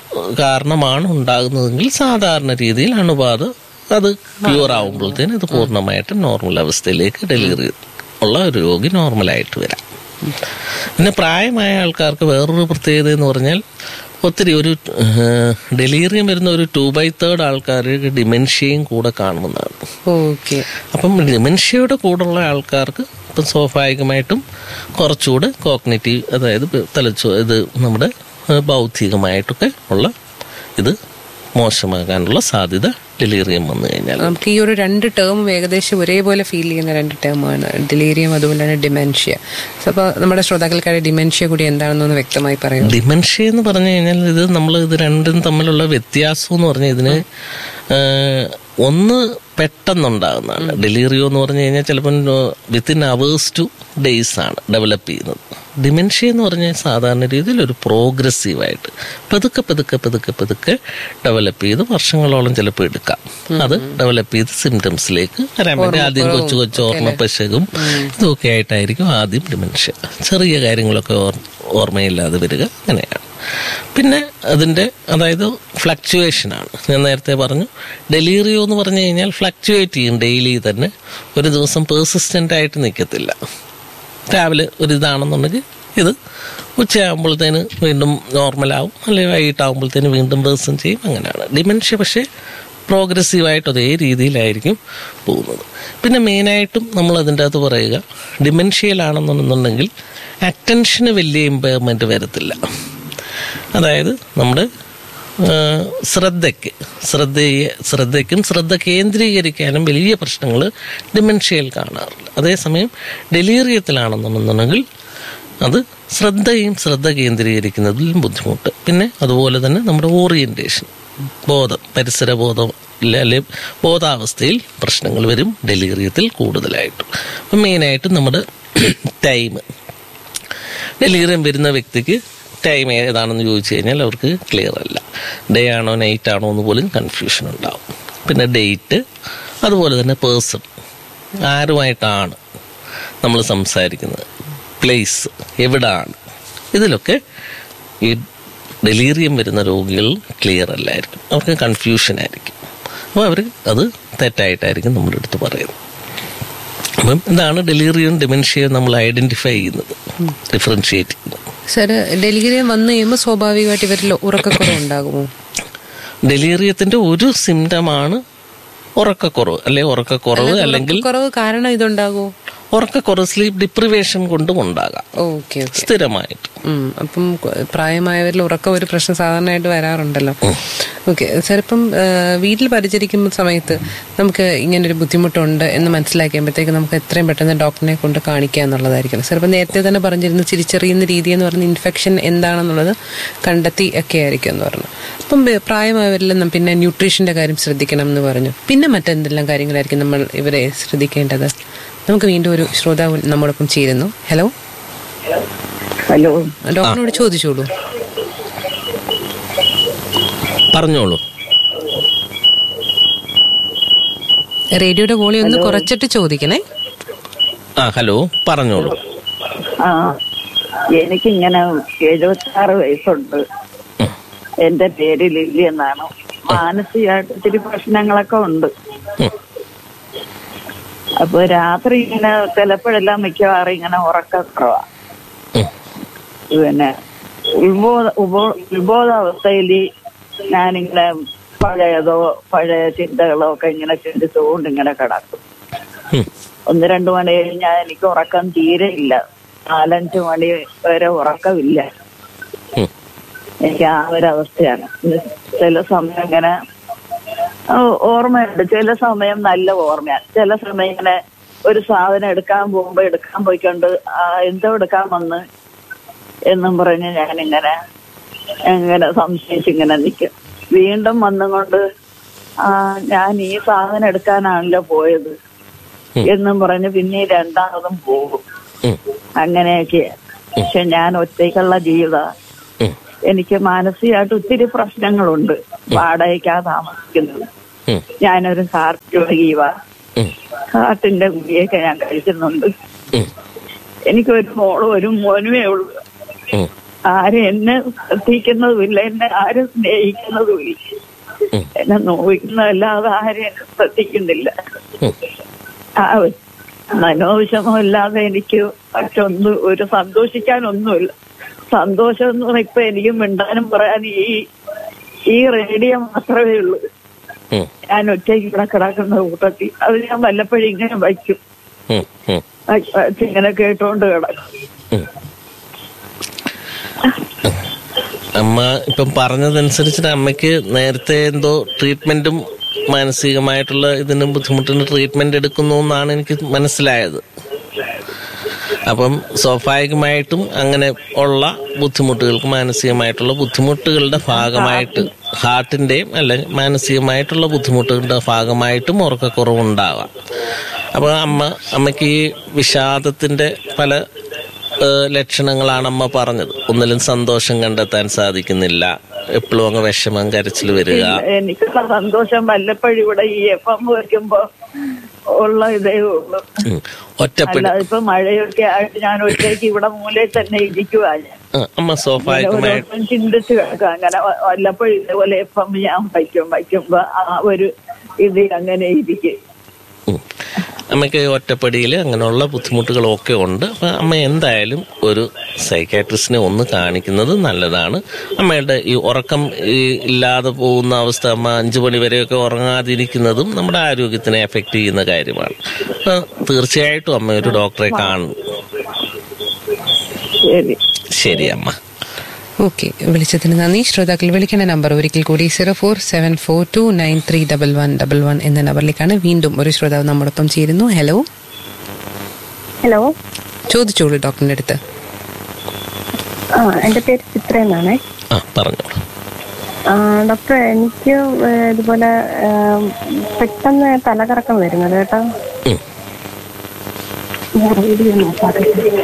കാരണമാണ് ഉണ്ടാകുന്നതെങ്കിൽ സാധാരണ രീതിയിൽ അണുബാധ അത് ക്യൂർ ആവുമ്പോഴത്തേന് ഇത് പൂർണ്ണമായിട്ടും നോർമൽ അവസ്ഥയിലേക്ക് ഡെലിവറി ഉള്ള ഒരു രോഗി നോർമലായിട്ട് വരാം പിന്നെ പ്രായമായ ആൾക്കാർക്ക് വേറൊരു പ്രത്യേകത എന്ന് പറഞ്ഞാൽ ഒത്തിരി ഒരു ഡെലീറിയം വരുന്ന ഒരു ടു ബൈ തേർഡ് ആൾക്കാർക്ക് ഡിമെൻഷ്യയും കൂടെ കാണുന്നതാണ്
ഓക്കെ
അപ്പം ഡിമെൻഷ്യയുടെ കൂടെയുള്ള ആൾക്കാർക്ക് ഇപ്പം സ്വാഭാവികമായിട്ടും കുറച്ചുകൂടെ കോഗ്നേറ്റീവ് അതായത് തലച്ചോ ഇത് നമ്മുടെ ഏഹ്, ബൗദ്ധികമായിട്ടൊക്കെ ഉള്ള ഇത് മോശമാകാനുള്ള സാധ്യത ഡെലീറിയം വന്നു കഴിഞ്ഞാൽ
നമുക്ക് ഈ ഒരു രണ്ട് ടേമും ഏകദേശം ഒരേപോലെ ഫീൽ ചെയ്യുന്ന രണ്ട് ടേമാണ് ഡിലേരിയം അതുപോലെ തന്നെ ഡിമെൻഷ്യ അപ്പോൾ നമ്മുടെ ശ്രോതാക്കൾക്കായി ഡിമെൻഷ്യ കൂടി എന്താണെന്നൊന്ന് വ്യക്തമായി പറയൂ
ഡിമെൻഷ്യ എന്ന് പറഞ്ഞു കഴിഞ്ഞാൽ ഇത് നമ്മൾ ഇത് രണ്ടും തമ്മിലുള്ള വ്യത്യാസം എന്ന് പറഞ്ഞാൽ ഇതിന് ഏഹ്, ഒന്ന് പെട്ടെന്നുണ്ടാകുന്നതാണ് ഡെലീറിയോ എന്ന് പറഞ്ഞു കഴിഞ്ഞാൽ ചിലപ്പോൾ വിത്തിൻ അവേഴ്സ് ടു ഡേയ്സ് ആണ് ഡെവലപ്പ് ചെയ്യുന്നത് ഡിമെൻഷ്യ എന്ന് പറഞ്ഞാൽ സാധാരണ രീതിയിൽ ഒരു പ്രോഗ്രസീവായിട്ട് പതുക്കെ പതുക്കെ പതുക്കെ പതുക്കെ ഡെവലപ്പ് ചെയ്ത് വർഷങ്ങളോളം ചിലപ്പോൾ എടുക്കാം അത് ഡെവലപ്പ് ചെയ്ത് സിംറ്റംസിലേക്ക് വരാൻ വേണ്ടി ആദ്യം കൊച്ചു കൊച്ചു ഓർമ്മപ്പശകും ഇതൊക്കെ ആയിട്ടായിരിക്കും ആദ്യം ഡിമെൻഷ്യ ചെറിയ കാര്യങ്ങളൊക്കെ ഓർ ഓർമ്മയില്ലാതെ വരിക അങ്ങനെയാണ് പിന്നെ അതിൻ്റെ അതായത് ഫ്ലക്ച്വേഷനാണ് ഞാൻ നേരത്തെ പറഞ്ഞു ഡെലീറിയോ എന്ന് പറഞ്ഞു കഴിഞ്ഞാൽ ഫ്ലക്ച്വേറ്റ് ചെയ്യും ഡെയിലി തന്നെ ഒരു ദിവസം പേഴ്സിസ്റ്റൻ്റ് ആയിട്ട് നിൽക്കത്തില്ല രാവിലെ ഒരു ഇതാണെന്നുണ്ടെങ്കിൽ ഇത് ഉച്ചയാകുമ്പോഴത്തേന് വീണ്ടും നോർമലാവും അല്ലെങ്കിൽ വൈകിട്ടാകുമ്പോഴത്തേന് വീണ്ടും പേഴ്സൺ ചെയ്യും അങ്ങനെയാണ് ഡിമെൻഷ്യ പക്ഷേ പ്രോഗ്രസീവായിട്ട് അതേ രീതിയിലായിരിക്കും പോകുന്നത് പിന്നെ മെയിനായിട്ടും നമ്മൾ അതിൻ്റെ അകത്ത് പറയുക ഡിമെൻഷ്യയിലാണെന്നുണ്ടെന്നുണ്ടെങ്കിൽ അറ്റൻഷന് വലിയ ഇമ്പയർമെൻറ്റ് വരത്തില്ല അതായത് നമ്മുടെ ആ, ശ്രദ്ധയ്ക്ക് ശ്രദ്ധയെ ശ്രദ്ധയ്ക്കും ശ്രദ്ധ കേന്ദ്രീകരിക്കാനും വലിയ പ്രശ്നങ്ങൾ ഡിമെൻഷ്യയിൽ കാണാറില്ല അതേസമയം ഡെലീറിയത്തിലാണെന്നുണ്ടെന്നുണ്ടെങ്കിൽ അത് ശ്രദ്ധയും ശ്രദ്ധ കേന്ദ്രീകരിക്കുന്നതിലും ബുദ്ധിമുട്ട് പിന്നെ അതുപോലെ തന്നെ നമ്മുടെ ഓറിയന്റേഷൻ ബോധം പരിസര ബോധം ഇല്ല അല്ലെ ബോധാവസ്ഥയിൽ പ്രശ്നങ്ങൾ വരും ഡെലീറിയത്തിൽ കൂടുതലായിട്ടും അപ്പം മെയിനായിട്ടും നമ്മുടെ ടൈം ഡെലീറിയം വരുന്ന വ്യക്തിക്ക് ടൈം ഏതാണെന്ന് ചോദിച്ചു കഴിഞ്ഞാൽ അവർക്ക് ക്ലിയർ അല്ല ഡേ ആണോ നൈറ്റ് ആണോ എന്ന് പോലും കൺഫ്യൂഷൻ ഉണ്ടാവും പിന്നെ ഡേറ്റ് അതുപോലെ തന്നെ പേഴ്സൺ ആരുമായിട്ടാണ് നമ്മൾ സംസാരിക്കുന്നത് പ്ലേസ് എവിടാണ് ഇതിലൊക്കെ ഈ ഡെലീറിയം വരുന്ന രോഗികൾ ക്ലിയർ അല്ലായിരിക്കും അവർക്ക് കൺഫ്യൂഷൻ ആയിരിക്കും അപ്പോൾ അവർ അത് തെറ്റായിട്ടായിരിക്കും നമ്മുടെ അടുത്ത് പറയുന്നത് അപ്പം ഇതാണ് ഡെലീറിയം ഡിമെൻഷ്യ നമ്മൾ ഐഡന്റിഫൈ ചെയ്യുന്നത് ഡിഫറൻഷിയേറ്റ് ചെയ്യുന്നത്
സർ ഡെലിഗറിയം വന്നു കഴിയുമ്പോൾ സ്വാഭാവികമായിട്ട് ഇവരിൽ ഉറക്കക്കുറവ് ഉണ്ടാകുമോ
ഡെലീറിയത്തിന്റെ ഒരു സിംറ്റമാണ് ഉറക്കക്കുറവ് അല്ലെ ഉറക്കക്കുറവ് അല്ലെങ്കിൽ
കുറവ് കാരണം ഇതുണ്ടാകുമോ
ഉറക്കക്കുറവ് സ്ലീപ്പ് ഡിപ്രിവേഷൻ കൊണ്ടും ഉണ്ടാകാം
ഓക്കെ ഓക്കെ
സ്ഥിരമായിട്ട്
ഉം, അപ്പം കൊ- പ്രായമായവരിൽ ഉറക്കം ഒരു പ്രശ്നം സാധാരണയായിട്ട് വരാറുണ്ടല്ലോ ഓക്കെ സാർ ഇപ്പം ആ, വീട്ടിൽ പരിചരിക്കുന്ന സമയത്ത് നമുക്ക് ഇങ്ങനൊരു ബുദ്ധിമുട്ടുണ്ട് എന്ന് മനസ്സിലാക്കിയപ്പോഴത്തേക്ക് നമുക്ക് എത്രയും പെട്ടെന്ന് ഡോക്ടറിനെ കൊണ്ട് കാണിക്കുക എന്നുള്ളതായിരിക്കും സാർ ഇപ്പം നേരത്തെ തന്നെ പറഞ്ഞിരുന്നു തിരിച്ചറിയുന്ന രീതി എന്ന് പറഞ്ഞ ഇൻഫെക്ഷൻ എന്താണെന്നുള്ളത് കണ്ടെത്തി ഒക്കെ ആയിരിക്കും എന്ന് പറഞ്ഞു അപ്പം ബ- പ്രായമായവരിൽ നം- പിന്നെ ന്യൂട്രീഷന്റെ കാര്യം ശ്രദ്ധിക്കണം എന്ന് പറഞ്ഞു പിന്നെ മറ്റെന്തെല്ലാം കാര്യങ്ങളായിരിക്കും നമ്മൾ ഇവരെ ശ്രദ്ധിക്കേണ്ടത് നമുക്ക് വീണ്ടും ഒരു ശ്രോതാവ് നമ്മോടൊപ്പം ചേരുന്നു ഹലോ
ഹലോ
ഡോക്ടറിനോട് ചോദിച്ചോളൂ
പറഞ്ഞോളൂ
റേഡിയോയുടെ വോളിയം ഒന്ന് കുറച്ചിട്ട് ചോദിക്കണേ
ആ ഹലോ പറഞ്ഞോളൂ
ആ എനിക്കിങ്ങനെ എഴുപത്തി ആറ് വയസ്സുണ്ട് എന്റെ പേര് ലില്ലി എന്നാണ് മാനസികമായിട്ട് ഇത്തിരി പ്രശ്നങ്ങളൊക്കെ ഉണ്ട് അപ്പൊ രാത്രി ഇങ്ങനെ ചിലപ്പോഴെല്ലാം മിക്കവാറും ഇങ്ങനെ ഉറക്കക്കുറവാ പിന്നെ ഉത്ബോധ ഉപോ- ഉത്ബോധാവസ്ഥയിൽ ഞാനിങ്ങനെ പഴയതോ പഴയ ചിന്തകളോ ഒക്കെ ഇങ്ങനെ ചിന്തിച്ചുകൊണ്ട് ഇങ്ങനെ കിടക്കും ഒന്ന് രണ്ടു മണി കഴിഞ്ഞാൽ എനിക്ക് ഉറക്കം തീരെ ഇല്ല നാലഞ്ച് മണി വരെ ഉറക്കമില്ല എനിക്ക് ആ ഒരു അവസ്ഥയാണ് ഇത് ചില സമയം ഇങ്ങനെ ഓ, ഓർമ്മയുണ്ട് ചില സമയം നല്ല ഓർമ്മയാണ് ചില സമയം ഇങ്ങനെ ഒരു സാധനം എടുക്കാൻ പോകുമ്പോ എടുക്കാൻ പോയിക്കൊണ്ട് ആ, എന്തോ എടുക്കാൻ വന്ന് എന്നും പറഞ്ഞ് ഞാനിങ്ങനെ ഇങ്ങനെ സംശയിച്ചിങ്ങനെ നിൽക്കും വീണ്ടും വന്നും കൊണ്ട് ആ ഞാൻ ഈ സാധനം എടുക്കാനാണല്ലോ പോയത് എന്നും പറഞ്ഞ് പിന്നെ രണ്ടാമതും പോകും അങ്ങനെയൊക്കെ പക്ഷെ ഞാൻ ഒറ്റയ്ക്കുള്ള ജീവിത എനിക്ക് മാനസികമായിട്ട് ഒത്തിരി പ്രശ്നങ്ങളുണ്ട് വാടകയ്ക്കാ താമസിക്കുന്നത് ഞാനൊരു ഹാർട്ട് രോഗിയുവാ ഹാർട്ടിന്റെ ഗുളിയൊക്കെ ഞാൻ കഴിക്കുന്നുണ്ട് എനിക്കൊരു മോളും ഒരു മോനുമേ ഉള്ളൂ ആരും എന്നെ ശ്രദ്ധിക്കുന്നതുമില്ല എന്നെ ആരും സ്നേഹിക്കുന്നതുമില്ല എന്നെ നോവിക്കുന്നതല്ലാതെ ആരും എന്നെ ശ്രദ്ധിക്കുന്നില്ല ആ ഒരു മനോവിഷമമില്ലാതെ എനിക്ക് മറ്റൊന്നും ഒരു സന്തോഷിക്കാനൊന്നുമില്ല സന്തോഷം എന്ന് പറഞ്ഞാൽ ഇപ്പൊ എനിക്ക് മിണ്ടാനും പറയാനും ഈ ഈ റേഡിയോ മാത്രമേ ഉള്ളൂ ഞാൻ ഒറ്റയ്ക്ക് ഇവിടെ കിടക്കുന്ന കൂട്ടത്തിൽ അത് ഞാൻ വല്ലപ്പോഴും ഇങ്ങനെ വയ്ക്കും വച്ച് ഇങ്ങനെ കേട്ടോണ്ട് കിടക്കും
അമ്മ ഇപ്പം പറഞ്ഞതനുസരിച്ചിട്ട് അമ്മയ്ക്ക് നേരത്തെ എന്തോ ട്രീറ്റ്മെന്റും മാനസികമായിട്ടുള്ള ഇതിനും ബുദ്ധിമുട്ടിന് ട്രീറ്റ്മെന്റ് എടുക്കുന്നു എന്നാണ് എനിക്ക് മനസ്സിലായത് അപ്പം സ്വാഭാവികമായിട്ടും അങ്ങനെ ഉള്ള ബുദ്ധിമുട്ടുകൾക്ക് മാനസികമായിട്ടുള്ള ബുദ്ധിമുട്ടുകളുടെ ഭാഗമായിട്ട് ഹാർട്ടിന്റെയും അല്ലെങ്കിൽ മാനസികമായിട്ടുള്ള ബുദ്ധിമുട്ടുകളുടെ ഭാഗമായിട്ടും ഉറക്കക്കുറവുണ്ടാവാം അപ്പോൾ അമ്മ അമ്മയ്ക്ക് ഈ വിഷാദത്തിന്റെ പല ഏഹ്, ലക്ഷണങ്ങളാണ് അമ്മ പറഞ്ഞത് ഒന്നിലും സന്തോഷം കണ്ടെത്താൻ സാധിക്കുന്നില്ല എപ്പോഴും അങ്ങ് വിഷമം കരച്ചിൽ വരിക
എനിക്കുള്ള സന്തോഷം വല്ലപ്പോഴും ഇവിടെ ഈ എഫ് എം വയ്ക്കുമ്പോ ഉള്ള ഇതേ ഉള്ളൂ
ഉം. ഒറ്റപ്പെടി
അല്ലാതെ ഇപ്പൊ മഴയൊക്കെ ആയിട്ട് ഞാൻ ഒറ്റയ്ക്ക് ഇവിടെ മൂലയിൽ തന്നെ ഇരിക്കുവാ ഞാൻ
ആ, അമ്മ സ്വാഭാവികമായിട്ട്
ഓരോരുത്തരും ചിന്തിച്ച് കിടക്കുക അങ്ങനെ വ- വല്ലപ്പോഴും ഇതേപോലെ എഫ് എം ഞാൻ വയ്ക്കും വയ്ക്കുമ്പോ ആ ഒരു ഇത് അങ്ങനെ ഇരിക്കും
ഉം. അമ്മയ്ക്ക് ഒറ്റപ്പടിയിൽ അങ്ങനെയുള്ള ബുദ്ധിമുട്ടുകളൊക്കെ ഉണ്ട് അപ്പം അമ്മ എന്തായാലും ഒരു സൈക്കാട്രിസ്റ്റിനെ ഒന്ന് കാണിക്കുന്നത് നല്ലതാണ് അമ്മയുടെ ഈ ഉറക്കം ഈ ഇല്ലാതെ പോകുന്ന അവസ്ഥ അമ്മ അഞ്ചു മണി വരെയൊക്കെ ഉറങ്ങാതിരിക്കുന്നതും നമ്മുടെ ആരോഗ്യത്തിനെ എഫക്റ്റ് ചെയ്യുന്ന കാര്യമാണ് അപ്പം തീർച്ചയായിട്ടും അമ്മ ഒരു ഡോക്ടറെ കാണും
ശരി
ശരി അമ്മ
ഓക്കെ വിളിച്ചതിന് നന്ദി ശ്രോതാക്കൾ വിളിക്കേണ്ട നമ്പർ ഒരിക്കൽ കൂടി zero four seven four two nine three double one double one എന്ന നമ്പറിലേക്കാണ് വീണ്ടും ഒരു ശ്രോതാവ് നമ്മോടൊപ്പം ചേരുന്നു ഹലോ
ഹലോ
ചോദിച്ചോളൂ ഡോക്ടറിന്റെ അടുത്ത്
ആ എൻ്റെ പേര് ചിത്ര എന്നാണേ
ആ പറഞ്ഞോളൂ
ആ, ഡോക്ടർ എനിക്ക് ഏഹ്, ഇതുപോലെ ഏഹ്, പെട്ടെന്ന് തലകറക്കം വരുന്നത് കേട്ടോ
ഉം.
ഞാൻ വീഡിയോ നോക്കാം.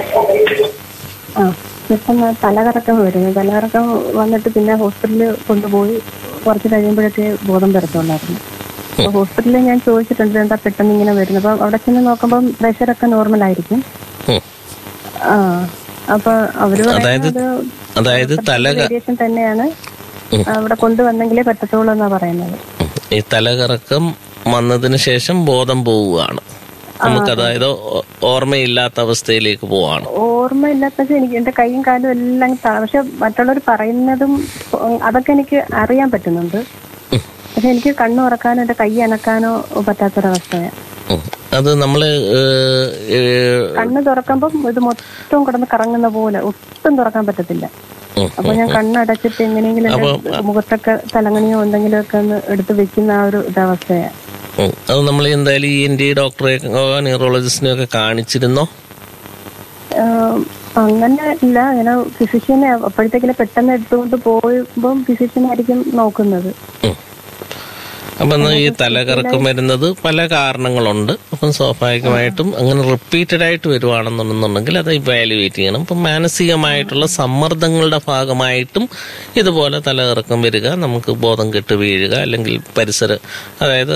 ആ പെട്ടെന്ന് തലകറക്കം വരുന്നു തലകറക്കം വന്നിട്ട് പിന്നെ ഹോസ്പിറ്റലിൽ കൊണ്ടുപോയി കുറച്ച് കഴിയുമ്പോഴൊക്കെ ബോധം വരത്തുണ്ടായിരുന്നു അപ്പൊ ഹോസ്പിറ്റലിൽ ഞാൻ ചോദിച്ചിട്ടുണ്ട് എന്താ പെട്ടെന്ന് ഇങ്ങനെ വരുന്നത് അപ്പൊ അവിടെ ചെന്ന് നോക്കുമ്പോൾ പ്രഷറൊക്കെ നോർമൽ ആയിരിക്കും
ഉം.
ആ അപ്പൊ അവര്
അതായത്
പറയുന്നത്
അതായത് തല ക-
വേരിയേഷൻ തന്നെയാണ്
ഉം.
അവിടെ കൊണ്ടുവന്നെങ്കിലേ പറ്റത്തുള്ളൂ എന്നാ പറയുന്നത്
ഈ തലകറക്കം വന്നതിന് ശേഷം ബോധം പോവുകയാണ് നമുക്ക് അതായത് ഓ- ഓർമ്മയില്ലാത്ത അവസ്ഥയിലേക്ക് പോവാണ്
ഓർമ്മയില്ലാത്ത എനിക്ക് എന്റെ കൈയും കാലും എല്ലാം ത- പക്ഷെ മറ്റുള്ളവർ പറയുന്നതും ഉം, അതൊക്കെ എനിക്ക് അറിയാൻ പറ്റുന്നുണ്ട് പക്ഷെ എനിക്ക് കണ്ണു തുറക്കാനോ എന്റെ കൈ അനക്കാനോ പറ്റാത്തൊരവസ്ഥയാണ്
ഉം. അത് നമ്മള് ഏഹ്, ഏഹ്,
കണ്ണ് തുറക്കുമ്പം ഇത് മൊത്തം കിടന്ന് കറങ്ങുന്ന പോലെ ഒട്ടും തുറക്കാൻ പറ്റത്തില്ല
ഉം,
അപ്പൊ ഞാൻ കണ്ണടച്ചിട്ട് എങ്ങനെയെങ്കിലും എന്റെ
അപ്പൊ-
മുഖത്തൊക്കെ തലങ്ങണിയോ എന്തെങ്കിലും ഒക്കെ ഒന്ന് എടുത്ത് വെക്കുന്ന ആ ഒരു ഇതവസ്ഥയാണ്
ഉം. അത് നമ്മൾ എന്തായാലും ഇ എൻ ഡി ഡോക്ടറെ ന്യൂറോളജിസ്റ്റിനെ ഒക്കെ കാണിച്ചിരുന്നോ
ആഹ് അങ്ങനെ ഇല്ല ഇങ്ങനെ ഫിസിഷ്യനെ അപ്പോഴത്തേക്കിനെ പെട്ടെന്ന് എടുത്തുകൊണ്ട് പോയപ്പം ഫിസിഷ്യനായിരിക്കും നോക്കുന്നത്
അപ്പം എന്നാ ഈ തലകറക്കം വരുന്നത് പല കാരണങ്ങളുണ്ട് അപ്പം സ്വാഭാവികമായിട്ടും അങ്ങനെ റിപ്പീറ്റഡ് ആയിട്ട് വരുവാണെന്നുണ്ടെന്നുണ്ടെങ്കിൽ അത് ഇവാലുവേറ്റ് ചെയ്യണം ഇപ്പം മാനസികമായിട്ടുള്ള സമ്മർദ്ദങ്ങളുടെ ഭാഗമായിട്ടും ഇതുപോലെ തലകറക്കം വരിക നമുക്ക് ബോധം കെട്ട് വീഴുക അല്ലെങ്കിൽ പരിസര അതായത്